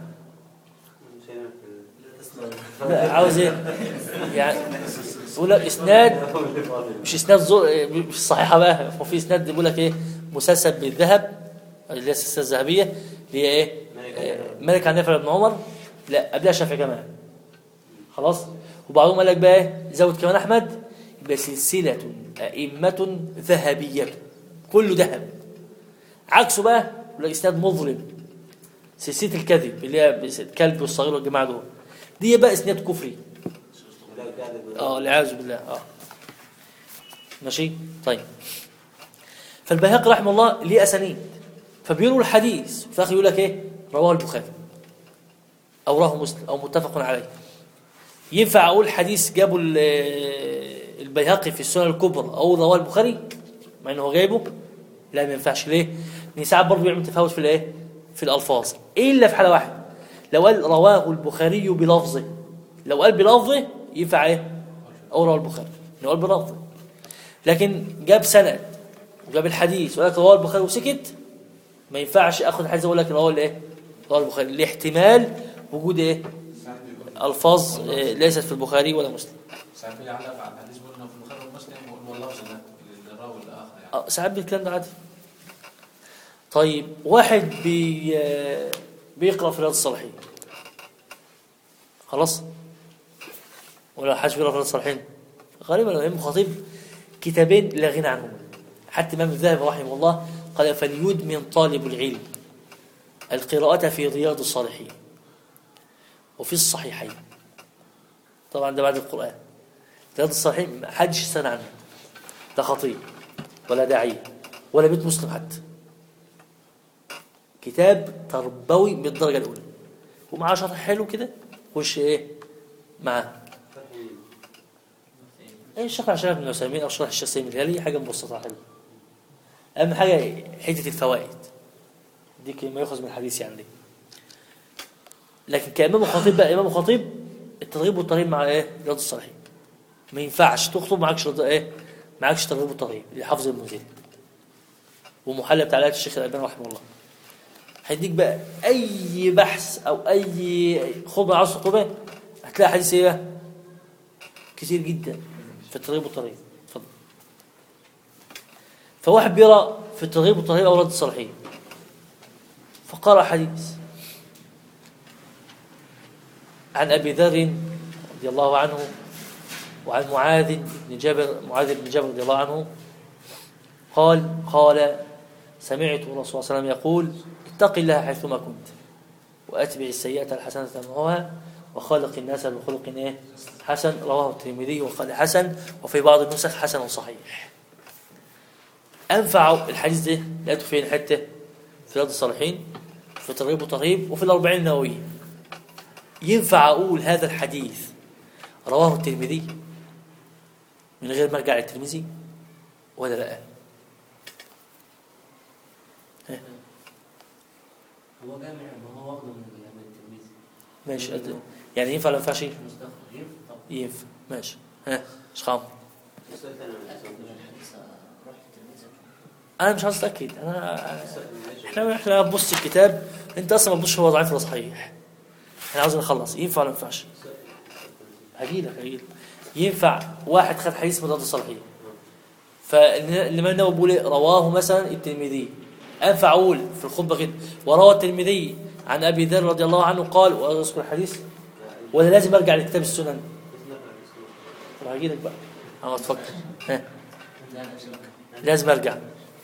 لا عاوز ايه يعني يقول لك اسناد مش اسناد زو... آه، مش صحيحه بقى هو في اسناد بيقول لك ايه مسلسل بالذهب اللي هي السلسله الذهبيه اللي هي ايه آه، ملك عن نافع بن عمر لا قبلها شافعي كمان خلاص وبعضهم قال لك بقى ايه زود كمان احمد يبقى سلسله ائمه ذهبيه كله ذهب عكسه بقى يقول لك اسناد مظلم سلسله الكذب اللي هي الكلب والصغير والجماعه دول دي بقى اسناد كفري اه والعياذ بالله اه ماشي طيب فالبيهقي رحمه الله ليه اسانيد فبيروي الحديث في الاخر يقول لك ايه رواه البخاري او رواه مسلم او متفق عليه ينفع اقول حديث جابه ال- البيهقي في السنن الكبرى او رواه البخاري مع انه هو جايبه لا ما ينفعش ليه؟ لان ساعات برضه يعمل تفاوت في الايه؟ في الالفاظ الا في حاله واحده لو قال رواه البخاري بلفظه لو قال بلفظه ينفع ايه؟ او رواه البخاري لو قال بلفظه لكن جاب سند وجاب الحديث وقال لك رواه البخاري وسكت ما ينفعش اخد الحديث واقول لك رواه الايه؟ رواه البخاري لاحتمال وجود ايه؟ الفاظ آه، ليست في البخاري ولا مسلم ساعات بيعلق على الحديث بيقول انه في البخاري ومسلم ويقول واللفظ ده للراوي الاخر يعني آه، ساعات الكلام ده عادي طيب واحد بي آه، بيقرا في رياض الصالحين خلاص ولا حاج بيقرا في رياض الصالحين غالبا الامام خطيب كتابين لا غنى عنهما حتى الامام الذهبي رحمه الله قال فليدمن طالب العلم القراءة في رياض الصالحين وفي الصحيحين طبعا ده بعد القرآن رياض الصالحين ما حدش سنة عنه ده خطيب ولا داعية ولا بيت مسلم حتى كتاب تربوي من الدرجة الأولى ومعاه شرح حلو كده خش إيه معاه ايه الشيخ عشان ابن عثيمين او شرح الشيخ سيمي الهلالي حاجه مبسطه حلوه اهم حاجه حته الفوائد دي ما يؤخذ من الحديث يعني دي لكن كامام خطيب بقى امام خطيب الترغيب والترهيب مع ايه رياض الصالحين ما ينفعش تخطب معكش رضا ايه معكش ترغيب وترهيب لحفظ المنزل ومحلى بتاع الآيات الشيخ الألباني رحمه الله هيديك بقى أي بحث أو أي خطبة عاوز خطبة هتلاقي حديث إيه كتير جدا في الترغيب والترهيب اتفضل فواحد بيقرأ في الترغيب والترهيب أوراد الصالحين فقرأ حديث عن أبي ذر رضي الله عنه وعن معاذ بن جابر معاذ بن جابر رضي الله عنه قال قال سمعت الرسول صلى الله عليه وسلم يقول اتق الله حيثما كنت واتبع السيئة الحسنة تمحوها وخالق الناس بخلق ايه حسن رواه الترمذي وقال حسن وفي بعض النسخ حسن صحيح انفع الحديث ده لقيته فين حته في رياض الصالحين في ترغيب وترهيب وفي الأربعين النووية ينفع أقول هذا الحديث رواه الترمذي من غير ما ارجع للترمذي ولا لا هو جامع ما هو واخده من من التلميذ ماشي قد- يعني ينفع ولا ما ينفعش مش مستخرج ينفع طبعا ينفع ماشي ها اشخام السؤال الثاني أكد من الحديث روح التلميذ انا مش عاوز اتاكد انا احنا احنا بنبص الكتاب انت اصلا ما تبصش هو ضعيف ولا صحيح احنا عاوزين نخلص ينفع ولا ما ينفعش هجيلك هجيلك ينفع واحد خد حديث من رياض الصالحين فالإمام النووي بيقول إيه؟ رواه مثلا الترمذي أنفع أقول في الخطبة كده وروى الترمذي عن أبي ذر رضي الله عنه قال وأذكر الحديث ولا لازم أرجع لكتاب السنن طب هجيلك بقى أه تفكر ها لا لا شبكة لازم أرجع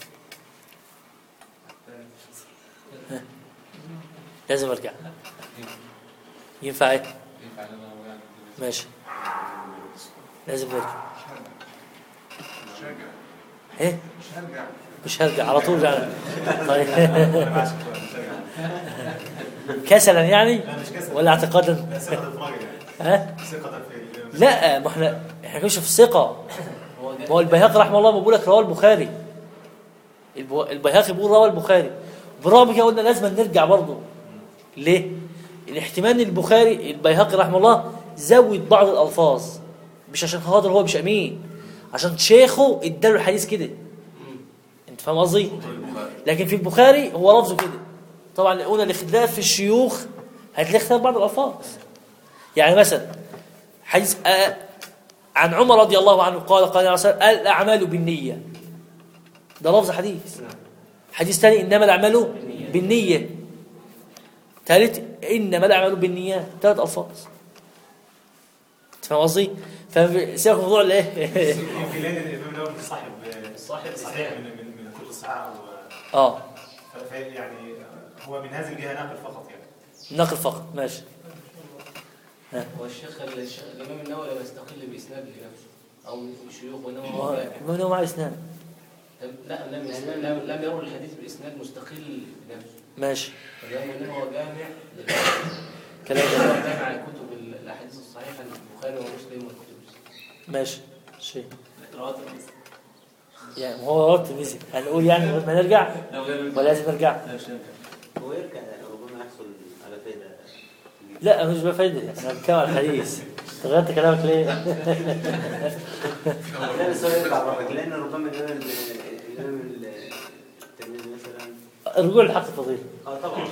ها. لازم أرجع ينفع إيه ينفع لنا ويعني ماشي لازم نرجع مش هرجع ايه مش هرجع مش هرجع على طول يعني طيب انا عاشق مش هرجع كسلا يعني لا مش كسل ولا اعتقادا لا ثقة في الراجل يعني ها ثقة في لا ما احنا احنا كنا في الثقه هو ما هو البيهقي رحمه الله بيقول لك رواه البخاري الب- البيهقي بيقول رواه البخاري بالرغم كده قلنا لازم نرجع برضه ليه؟ الاحتمال إن البخاري البيهقي رحمه الله زود بعض الالفاظ مش عشان خاطر هو مش امين عشان شيخه اداله الحديث كده انت فاهم قصدي؟ لكن في البخاري هو لفظه كده طبعا قلنا الاختلاف في الشيوخ هتلاقي اختلاف بعض الالفاظ يعني مثلا حديث آه عن عمر رضي الله عنه قال قال عليه الصلاة والسلام الاعمال بالنيه ده لفظ حديث حديث ثاني انما الاعمال بالنيه ثالث انما الاعمال بالنيات ثلاث الفاظ أنت فاهم قصدي؟ فسيبك من موضوع الايه في ليلة الإمام النووي صاحب صاحب صحيح من من من كتب الصحاح و- اه ف- ف- يعني هو من هذه الجهة ناقل فقط يعني نقل فقط ماشي هو الشيخ الشيخ الامام النووي لم يستقل باسناد لنفسه او من شيوخه وانما ما هو هو ما هو مع اسنان لا لم يسند- لم لم يروي الحديث باسناد مستقل بنفسه ماشي فلما انما هو جامع كلام هو جميل. جامع كتب الاحاديث الصحيحه البخاري ومسلم والكتب ماشي شيء يعني هو رواه الترمذي هنقول يعني من غير ما نرجع ولا لازم نرجع هو يرجع ربما يحصل على فائدة لا مش بفايدة انا بتكلم على الحديث غيرت كلامك ليه لا بس هو يرجع برضك لأن ربما الإمام الإمام الترمذي مثلا الرجوع للحق فضيلة اه طبعا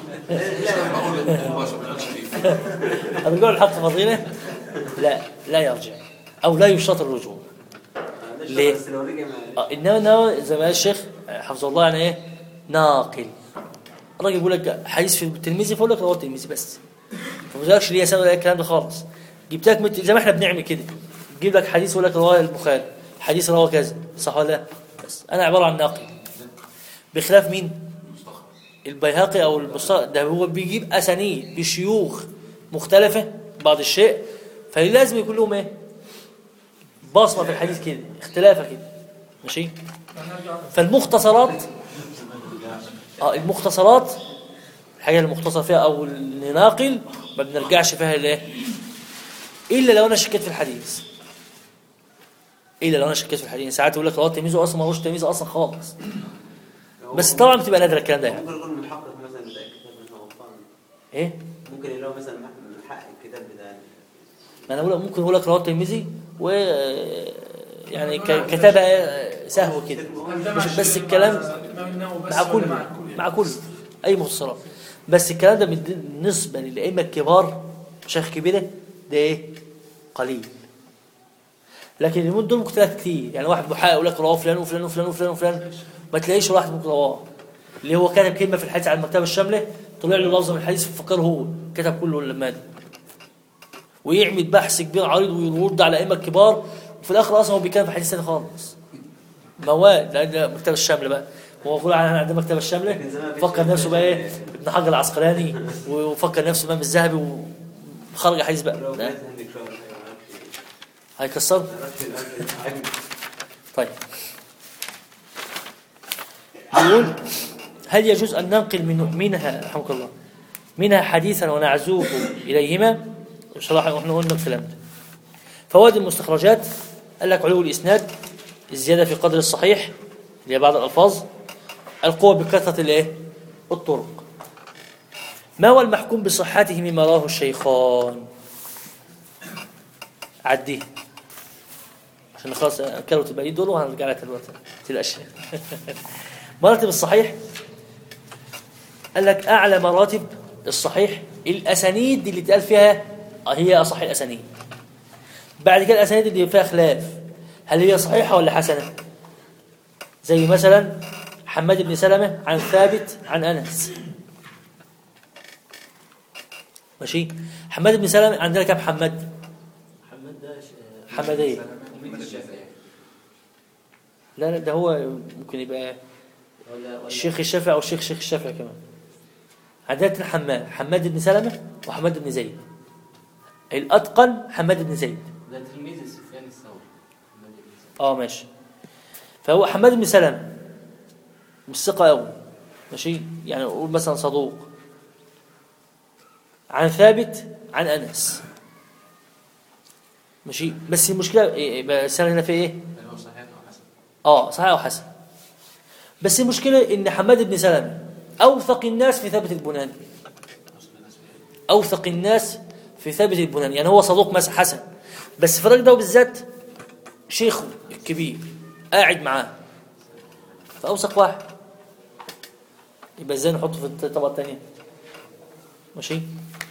الرجوع للحق فضيلة لا لا يرجع او لا يشترط الرجوع ليه؟ بس لو رجع ما آه، انما انما زي ما قال الشيخ حفظه الله يعني ايه ناقل الراجل بيقول لك حديث في التلميذي فيقول لك رواه التلميذي بس فما بيقولكش ليه سبب الكلام ده خالص جبت لك مت- زي ما احنا بنعمل كده جيب لك حديث يقول لك رواه البخاري حديث رواه كذا صح ولا لا بس انا عباره عن ناقل بخلاف مين البيهقي او المصطلح ده هو بيجيب اسانيد بشيوخ مختلفه بعض الشيء فلازم يكون لهم ايه بصمه في الحديث كده اختلافه كده ماشي فالمختصرات اه المختصرات الحاجه المختصر فيها او الناقل ما بنرجعش فيها لايه الا لو انا شكيت في الحديث الا لو انا شكيت في الحديث ساعات يقول لك رواه تلميذه اصلا ما هوش تلميذه اصلا خالص بس طبعا بتبقى نادره الكلام ده يعني ممكن يكون محقق مثلا ده كتاب من غلطان ايه ممكن يلاقوا مثلا من حق الكتاب بتاع ما انا بقول ممكن اقول لك رواه الترمذي و يعني ك- كتابه سهو كده مش بس الكلام مع كل مع كل اي مختصرات بس الكلام ده بالنسبه للائمه الكبار شيخ كبيره ده ايه قليل لكن اليومين دول ممكن تلاقي كتير يعني واحد محقق يقول لك رواه فلان وفلان وفلان وفلان وفلان ما تلاقيش واحد ممكن رواه اللي هو كاتب كلمه في الحديث على المكتبه الشامله طلع له لفظ من الحديث فكره هو كتب كله لما ده ويعمل بحث كبير عريض ويرد على ائمه كبار وفي الاخر اصلا هو بيتكلم في حديث ثاني خالص مواد لان ده المكتبه الشامله بقى هو يقول انا عندنا المكتبه الشامله فكر نفسه بقى ايه ابن حجر العسقلاني وفكر نفسه امام الذهبي وخرج حديث بقى لو لا، مثلا دكتور ما هيكسر يعرفش طيب يقول هل يجوز أن ننقل من منها رحمك الله منها حديثا ونعزوه إليهما بصراحة احنا قلنا الكلام ده فوائد المستخرجات قال لك علو الإسناد الزيادة في قدر الصحيح اللي هي بعض الألفاظ القوة بكثرة الايه الطرق ما هو المحكوم بصحته مما راه الشيخان عديه عشان خلاص كانوا تبقى دول وهنرجع لك دلوقتي تلاقيش مراتب الصحيح قال لك اعلى مراتب الصحيح الاسانيد اللي اتقال فيها هي اصح الاسانيد بعد كده الاسانيد اللي فيها خلاف هل هي صحيحه ولا حسنه زي مثلا حماد بن سلمه عن ثابت عن انس ماشي حماد بن سلمه عندنا كم حماد محمد ده ش- حماديه محمد الشافعي لا لا ده هو ممكن يبقى ولا ولا الشيخ الشافعي او الشيخ شيخ الشافعي كمان عندنا اتنين حماد حماد بن سلمة وحماد بن زيد الاتقن حماد بن زيد ده تلميذ سفيان الثوري محمد بن سلمة. اه ماشي فهو حماد بن سلمة مش ثقة قوي ماشي يعني نقول مثلا صدوق عن ثابت عن انس ماشي بس المشكلة إيه- يبقى السنة هنا في ايه؟ هل هو صحيح او حسن؟ اه صحيح او حسن بس المشكله ان حماد بن سلمه اوثق الناس في ثابت البناني اوثق الناس في ثابت البناني يعني هو صدوق مثلا حسن بس في الراجل ده بالذات شيخه الكبير قاعد معاه فاوثق واحد يبقى ازاي نحطه في الطبقه الثانيه ماشي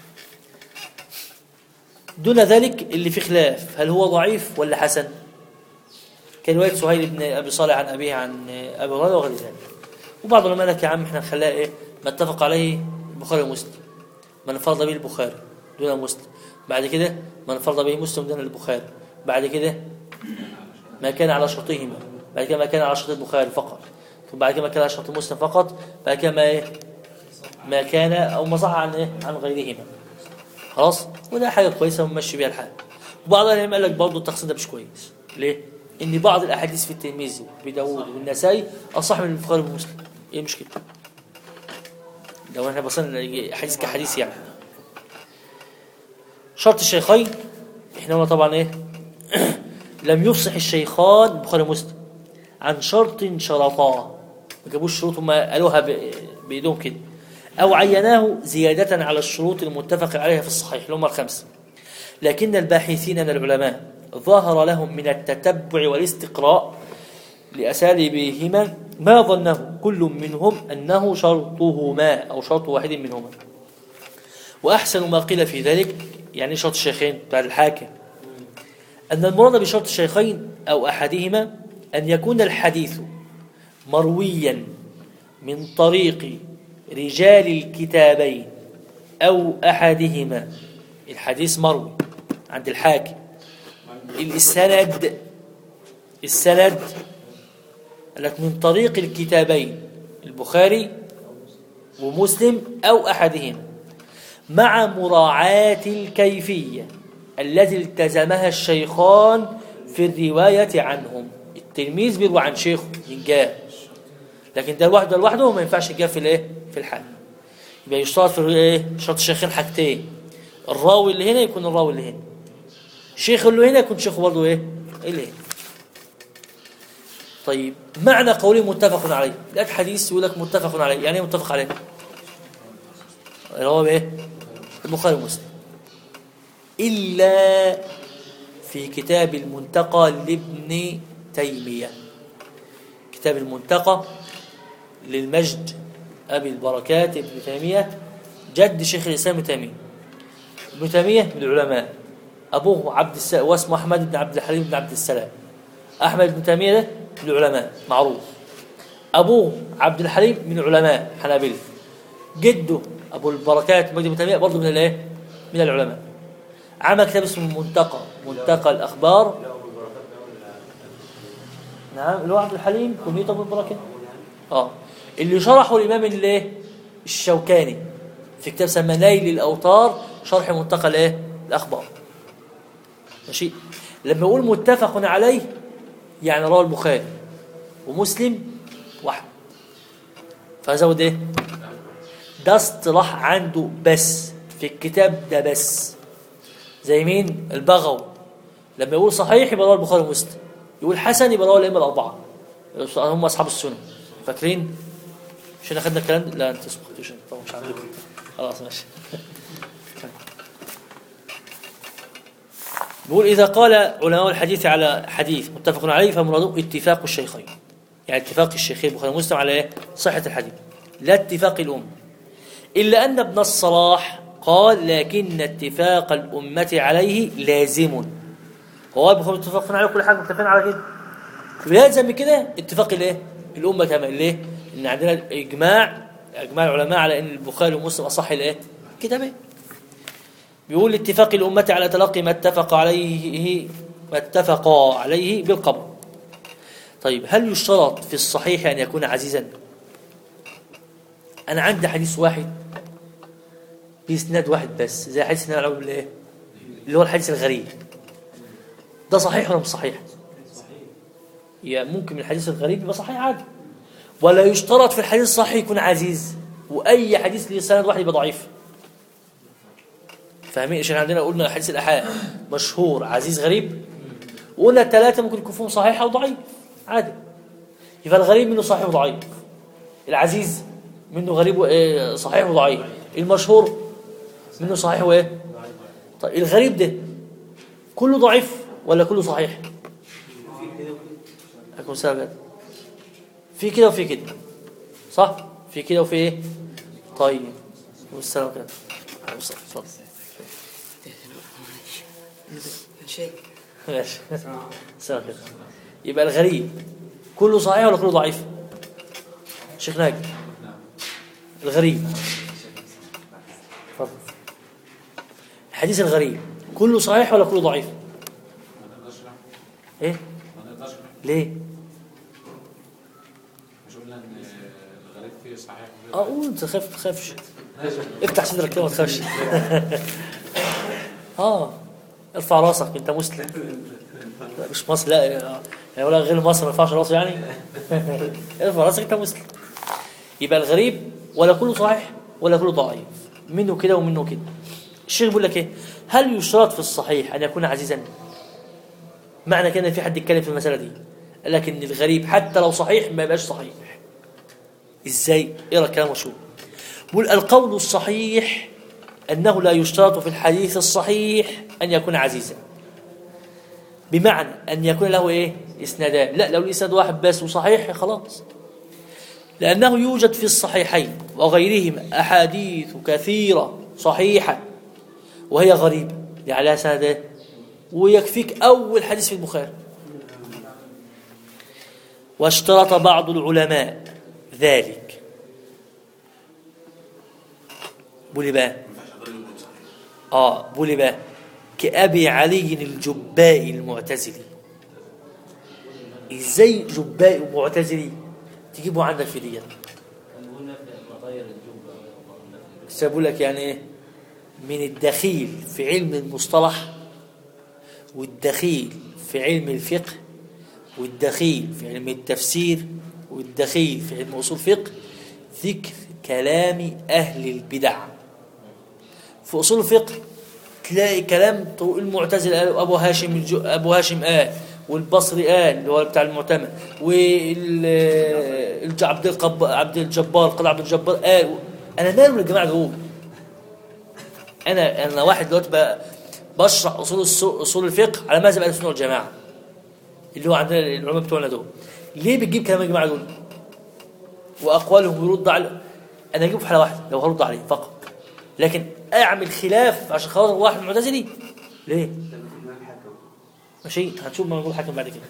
دون ذلك اللي فيه خلاف هل هو ضعيف ولا حسن كرواية سهيل بن أبي صالح عن أبيه عن أبي هريرة وغير ذلك وبعض العلماء لك يا عم احنا نخليها ايه ما اتفق عليه البخاري ومسلم من انفرد به البخاري دون مسلم بعد كده من انفرد به مسلم دون البخاري بعد كده ما كان على شرطهما بعد كده ما كان على شرط البخاري فقط ثم بعد كده ما كان على شرط مسلم فقط بعد كده ما ايه ما كان او ما صح عن ايه عن غيرهما خلاص وده حاجه كويسه ونمشي بيها الحال وبعض العلماء قال لك برضه التقسيم ده مش كويس ليه؟ ان بعض الاحاديث في الترمذي وفي داوود والنسائي اصح من البخاري ومسلم ايه المشكله؟ لو احنا بصينا حديث كحديث يعني شرط الشيخين احنا قلنا طبعا ايه لم يفصح الشيخان البخاري ومسلم عن شرط شرطاه ما جابوش شروط هم قالوها ب- بايدهم كده او عيناه زياده على الشروط المتفق عليها في الصحيح اللي هم الخمسه لكن الباحثين من العلماء ظهر لهم من التتبع والاستقراء لأساليبهما ما ظنه كل منهم أنه شرطهما أو شرط واحد منهما وأحسن ما قيل في ذلك يعني شرط الشيخين بتاع الحاكم أن المراد بشرط الشيخين أو أحدهما أن يكون الحديث مرويا من طريق رجال الكتابين أو أحدهما الحديث مروي عند الحاكم السند السند لك من طريق الكتابين البخاري ومسلم أو أحدهما مع مراعاة الكيفية التي التزمها الشيخان في الرواية عنهم التلميذ بيروي عن شيخه ينجاب لكن ده لوحده لوحده ما ينفعش ينجاب في الايه في الحال يبقى يشترط في الايه شرط الشيخين حاجتين الراوي اللي هنا يكون الراوي اللي هنا شيخ اللي هنا يكون شيخه برضه ايه اللي هنا طيب معنى قوله متفق عليه لك حديث يقول لك متفق عليه يعني ايه متفق عليه اللي هو ايه البخاري ومسلم الا في كتاب المنتقى لابن تيميه كتاب المنتقى للمجد ابي البركات ابن تيميه جد شيخ الاسلام ابن تيميه ابن تيميه من العلماء ابوه عبد السلام واسمه احمد بن عبد الحليم بن عبد السلام احمد بن تيميه ده من العلماء معروف ابوه عبد الحليم من العلماء حنابلة جده ابو البركات مجد بن تيميه برضه من الايه من العلماء عمل كتاب اسمه المنتقى منتقى الاخبار نعم اللي هو عبد الحليم كنيته ابو البركات اه اللي شرحه الامام الايه الشوكاني في كتاب سمى نيل الاوطار شرح منتقى الايه الاخبار ماشي لما يقول متفق عليه يعني رواه البخاري ومسلم واحد فزود ايه ده اصطلاح عنده بس في الكتاب ده بس زي مين البغوي لما يقول صحيح يبقى رواه البخاري ومسلم يقول حسن يبقى رواه الائمه الاربعه هم اصحاب السنن فاكرين مش احنا خدنا الكلام ده لا انت سبقتوش انت طبعا مش عندكم خلاص ماشي بيقول إذا قال علماء الحديث على حديث متفق عليه فمراده اتفاق الشيخين يعني اتفاق الشيخين البخاري ومسلم على إيه؟ صحة الحديث لا اتفاق الأمة إلا أن ابن الصلاح قال لكن اتفاق الأمة عليه لازم هو البخاري متفقين عليه كل حاجة متفقين على كده ويلزم من كده اتفاق الايه؟ الأمة كمان ليه؟ إن عندنا إجماع إجماع العلماء على إن البخاري ومسلم أصح الايه؟ كتابين بيقول اتفاق الأمة على تلقي ما اتفق عليه ما اتفق عليه بالقبر طيب هل يشترط في الصحيح أن يكون عزيزا أنا عندي حديث واحد بإسناد واحد بس زي حديث النبي عليه بالإيه اللي هو الحديث الغريب ده صحيح ولا مش صحيح يا ممكن من الحديث الغريب يبقى صحيح عادي ولا يشترط في الحديث الصحيح يكون عزيز وأي حديث ليه سند واحد يبقى ضعيف فاهمين عشان عندنا قلنا حديث الأحاد مشهور عزيز غريب وقلنا الثلاثة ممكن يكون فيهم صحيح أو ضعيف عادي يبقى الغريب منه صحيح وضعيف العزيز منه غريب و- صحيح وضعيف المشهور منه صحيح وايه طيب الغريب ده كله ضعيف ولا كله صحيح أكون سابق في كده وفي كده صح في كده وفي ايه طيب والسلام كده عليه الصلاة والسلام. ماشي سلام كده يبقى الغريب كله صحيح ولا كله ضعيف شيخ ناجي الغريب اتفضل الحديث الغريب كله صحيح ولا كله ضعيف ما نقدرش نحكم ايه ما نقدرش نحكم ليه مش قلنا ان الغريب فيه صحيح وفيه اه قول انت خاف تخافش افتح صدرك كده ما تخافش اه ارفع راسك انت مسلم لا مش مصر لا يعني ولا غير مصر ما يرفعش راسه يعني ارفع راسك انت مسلم يبقى الغريب ولا كله صحيح ولا كله ضعيف منه كده ومنه كده الشيخ بيقول لك ايه هل يشترط في الصحيح ان يكون عزيزا معنى كده إن في حد يتكلم في المساله دي قال لك ان الغريب حتى لو صحيح ما يبقاش صحيح ازاي اقرا الكلام وشوف بيقول القول الصحيح انه لا يشترط في الحديث الصحيح ان يكون عزيزا بمعنى ان يكون له ايه اسنادان لا لو الاسناد واحد بس وصحيح خلاص لانه يوجد في الصحيحين وغيرهما احاديث كثيره صحيحه وهي غريبه يعني عليها سند ويكفيك اول حديث في البخاري واشترط بعض العلماء ذلك بولي بقى اه بولي بقى كأبي علي الجبائي المعتزلي ازاي جبائي ومعتزلي تجيبه عندك في ديت كان بيقول نبدأ نغير الجبة بس بقول لك يعني ايه من الدخيل في علم المصطلح والدخيل في علم الفقه والدخيل في علم التفسير والدخيل في علم اصول فقه ذكر كلام اهل البدع في اصول الفقه تلاقي كلام طو- المعتزله قال ابو هاشم الج... ابو هاشم قال والبصري قال اللي هو بتاع المعتمد وال عبد القب... عبد الجبار قال عبد الجبار قال انا مالي من الجماعه دول انا انا واحد دلوقتي بقى بشرح اصول السو... اصول الفقه على مذهب اهل السنه والجماعه اللي هو عندنا العلماء بتوعنا دول ليه بتجيب كلام الجماعه دول واقوالهم يرد على انا اجيبه في حاله واحده لو هرد عليه فقط لكن اعمل خلاف عشان خاطر واحد معتزلي ليه ماشي هنشوف ما نقول حاكم بعد كده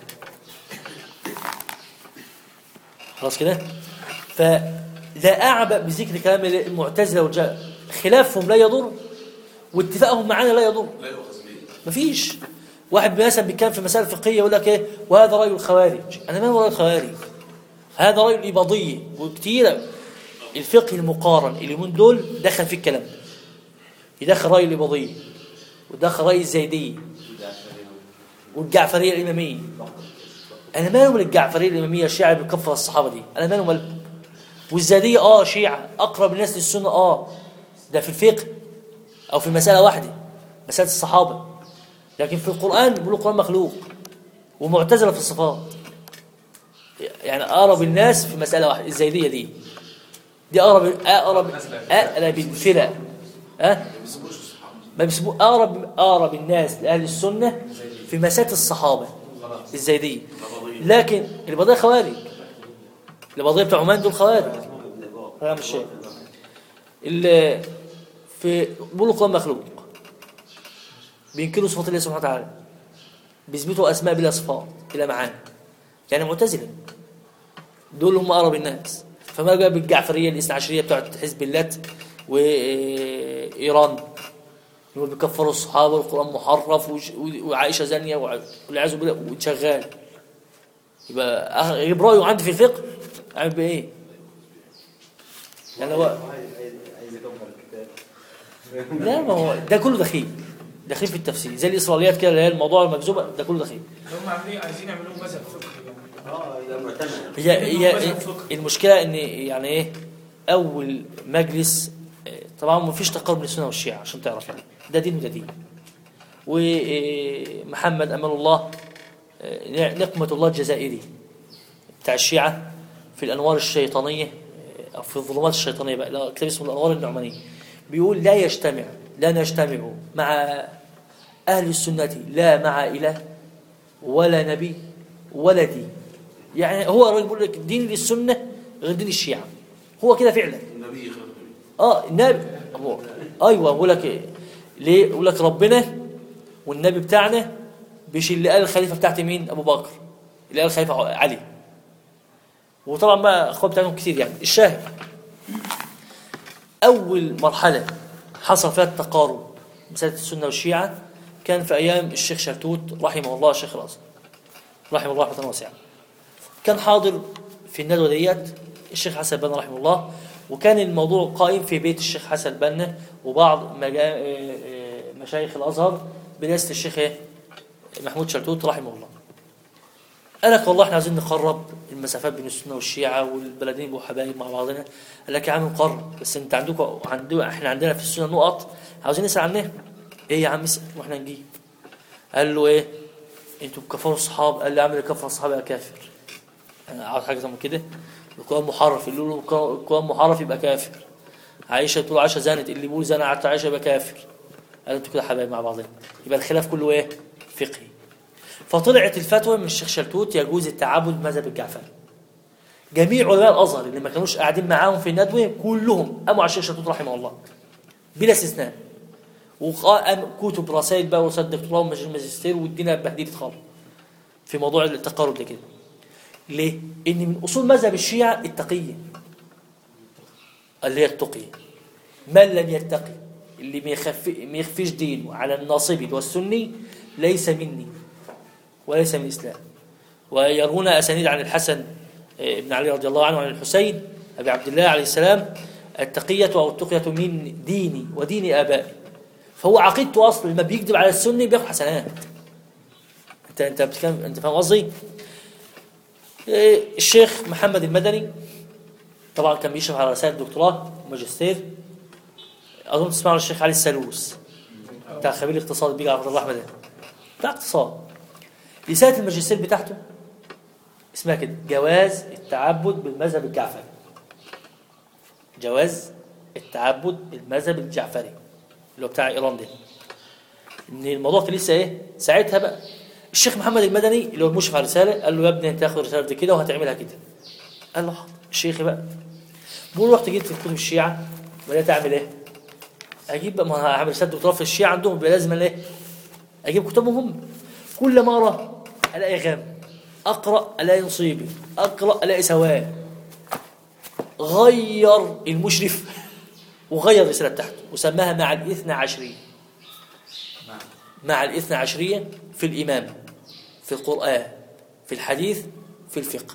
خلاص كده فلا اعبأ بذكر كلام المعتزله والج... خلافهم لا يضر واتفاقهم معانا لا يضر لا يؤخذ به مفيش واحد مثلا بيتكلم في مسائل فقهيه يقول لك ايه وهذا راي الخوارج انا ما راي الخوارج هذا راي الاباضيه وكتير الفقه المقارن اليومين دول دخل في الكلام يدخل راي الاباضيه ودخل راي الزيديه والجعفريه الاماميه انا مالهم من الجعفريه الاماميه الشيعه اللي بتكفر الصحابه دي انا مالهم مالهم والزيديه اه شيعه اقرب الناس للسنه اه ده في الفقه او في مساله واحده مساله الصحابه لكن في القرآن بيقولوا القرآن مخلوق ومعتزلة في الصفات يعني أقرب الناس في مسألة واحدة الزيدية دي دي أقرب أقرب أقرب الفرق ها ما بيسموه أقرب أقرب الناس لأهل السنة في مسألة الصحابة الزيدية لكن البضية خوارج البضية بتاع عمان دول خوارج أنا مش شايف اللي في بيقولوا القرآن مخلوق بينكروا صفات الله سبحانه وتعالى بيثبتوا اسماء بلا صفات بلا معاني يعني معتزله دول هم اقرب الناس فما بقى بالجعفريه الاثنى عشريه بتاعت حزب اللات وايران يقول بيكفروا الصحابه والقران محرف وش- وعائشه زانيه وع- والعياذ بالله وشغال يبقى أخ- يجيب رايه عندي في الفقه اعمل بايه؟ يعني هو عايز اكبر الكتاب لا ما هو ده كله دخيل دخيل في التفسير زي الاسرائيليات كده اللي هي الموضوع المكذوبه ده كله دخيل هم عاملين عايزين يعملوه مذهب فقهي يعني اه ده معتمد هي هي مذهب فقهي. المشكله ان يعني ايه اول مجلس آه، طبعا ما فيش تقارب بين السنه والشيعه عشان تعرف يعني ده دين وده دين ومحمد امان الله آه، نقمه الله الجزائري بتاع الشيعه في الانوار الشيطانيه آه، او في الظلمات الشيطانيه بقى لا كتاب اسمه الانوار النعمانيه بيقول لا يجتمع لا نجتمع مع اهل السنه لا مع اله ولا نبي ولا دين يعني هو الراجل بيقول لك دين للسنه غير دين الشيعه هو كده فعلا النبي خير النبي اه النبي هو ايوه بقول لك إيه؟ ليه يقول لك ربنا والنبي بتاعنا مش اللي قال الخليفه بتاعت مين ابو بكر اللي قال الخليفه علي وطبعا بقى اخوات بتاعتهم كتير يعني الشاهد اول مرحله حصل فيها التقارب مساله السنه والشيعه كان في ايام الشيخ شلتوت رحمه الله الشيخ الازهر رحمه الله رحمه واسعه كان حاضر في الندوه ديت الشيخ حسن بنا رحمه الله وكان الموضوع قائم في بيت الشيخ حسن بنا وبعض مجا... آه، آه، مشايخ الازهر برئاسه الشيخ إيه؟ محمود شلتوت رحمه الله قال لك والله احنا عايزين نقرب المسافات بين السنه والشيعه والبلدين يبقوا حبايب مع بعضنا قال لك يا عم نقرب بس انت عندكم عندو احنا عندنا في السنه نقط عاوزين نسال عنها ايه يا عم اسال واحنا نجيب قال له ايه انتوا بكفروا الصحاب قال له يا عم اللي كفر الصحابه يبقى كافر انا عاوز حاجه زي ما كده القران محرف اللي يقول له القران محرف يبقى كافر عائشه تقول عائشه زانت اللي يقول زنا على عائشه يبقى كافر قال انتوا كده حبايب مع بعضين يبقى الخلاف كله ايه فقهي فطلعت الفتوى من الشيخ شلتوت يجوز التعبد بمذهب الجعفري جميع علماء الازهر اللي ما كانوش قاعدين معاهم في الندوه كلهم قاموا على الشيخ شلتوت رحمه الله بلا استثناء وقام كتب رسائل بقى ورسائل دكتوراه وماجستير والدنيا اتبهدلت خالص في موضوع التقارب ده كده ليه؟ ان من اصول مذهب الشيعه التقيه اللي هي التقيه من لم يتقي اللي ما يخفي ما يخفيش دينه على الناصبي والسني ليس مني وليس من الاسلام ويرون اسانيد عن الحسن آه، بن علي رضي الله عنه وعن الحسين ابي عبد الله عليه السلام التقيه او التقيه من ديني ودين ابائي فهو عقيدته اصلا لما بيكذب على السني بياخد حسنات انت انت بتتكلم انت فاهم قصدي؟ إيه، الشيخ محمد المدني طبعا كان بيشرف على رسائل دكتوراه وماجستير اظن تسمعوا الشيخ علي السلوس بتاع خبير الاقتصاد بيجي على عبد الله احمد ده. بتاع اقتصاد رساله الماجستير بتاعته اسمها كده جواز التعبد بالمذهب الجعفري جواز التعبد بالمذهب الجعفري اللي هو بتاع ايران ده ان الموضوع كان لسه ايه ساعتها بقى الشيخ محمد المدني اللي هو المشرف على الرساله قال له يا ابني انت تاخد الرساله دي كده وهتعملها كده قال له حاضر الشيخ بقى بقول رحت جيت في كتب الشيعه بدات اعمل ايه اجيب بقى ما أنا هعمل رساله دكتوراه في الشيعه عندهم يبقى لازم ايه اجيب كتبهم هم كل ما اقرا الاقي غام اقرا الاقي نصيبي اقرا الاقي سواه غير المشرف وغير الرساله بتاعته وسماها مع الاثنى عشريه مع الاثنى عشريه في الامامه في القران في الحديث في الفقه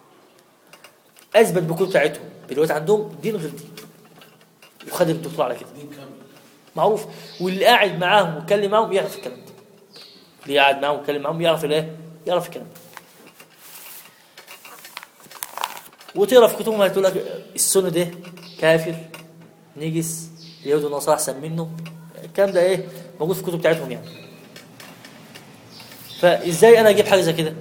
اثبت بالكتب بتاعتهم دلوقتي عندهم دين غير دين وخد الدكتوراه على كده دين كامل معروف واللي قاعد معاهم ويتكلم معاهم يعرف الكلام ده اللي قاعد معاهم ويتكلم معاهم يعرف الايه يعرف الكلام ده وتقرا في كتبهم هتقول لك السنه ده كافر نجس اليهود والنصارى احسن منه الكلام ده ايه موجود في الكتب بتاعتهم يعني فازاي انا اجيب حاجه زي كده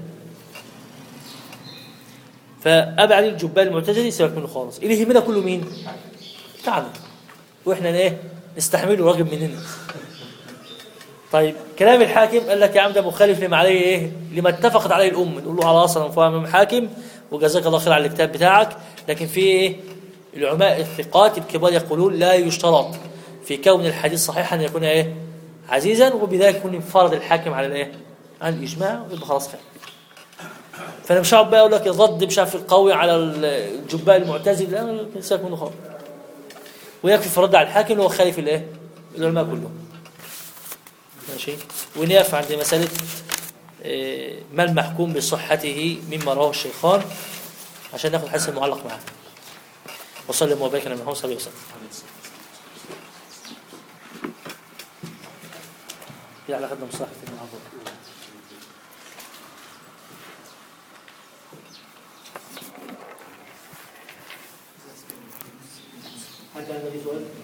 فابي علي الجبال المعتزلي سيبك منه خالص اللي يهمنا كله مين تعالى واحنا ايه نستحمله راجل مننا طيب كلام الحاكم قال لك يا عم ده مخالف لما عليه ايه لما اتفقت عليه الامه نقول له خلاص انا فاهم الحاكم وجزاك الله خير على الكتاب بتاعك لكن في ايه العلماء الثقات الكبار يقولون لا يشترط في كون الحديث صحيحا ان يكون ايه عزيزا وبذلك يكون انفرد الحاكم على الايه عن الاجماع ويبقى خلاص خير فانا مش هقعد بقى اقول لك الرد مش عارف القوي على الجباء المعتزل لا سيبك منه خالص ويكفي في الرد على الحاكم اللي هو خالف الايه العلماء كلهم ماشي ونقف عند مسألة آه، ما المحكوم بصحته مما رواه الشيخان عشان ناخد حديث المعلق معاه وسلم وبارك على محمد صلى الله عليه وسلم يا على خدنا مصلحة المعبود حد عنده أي سؤال؟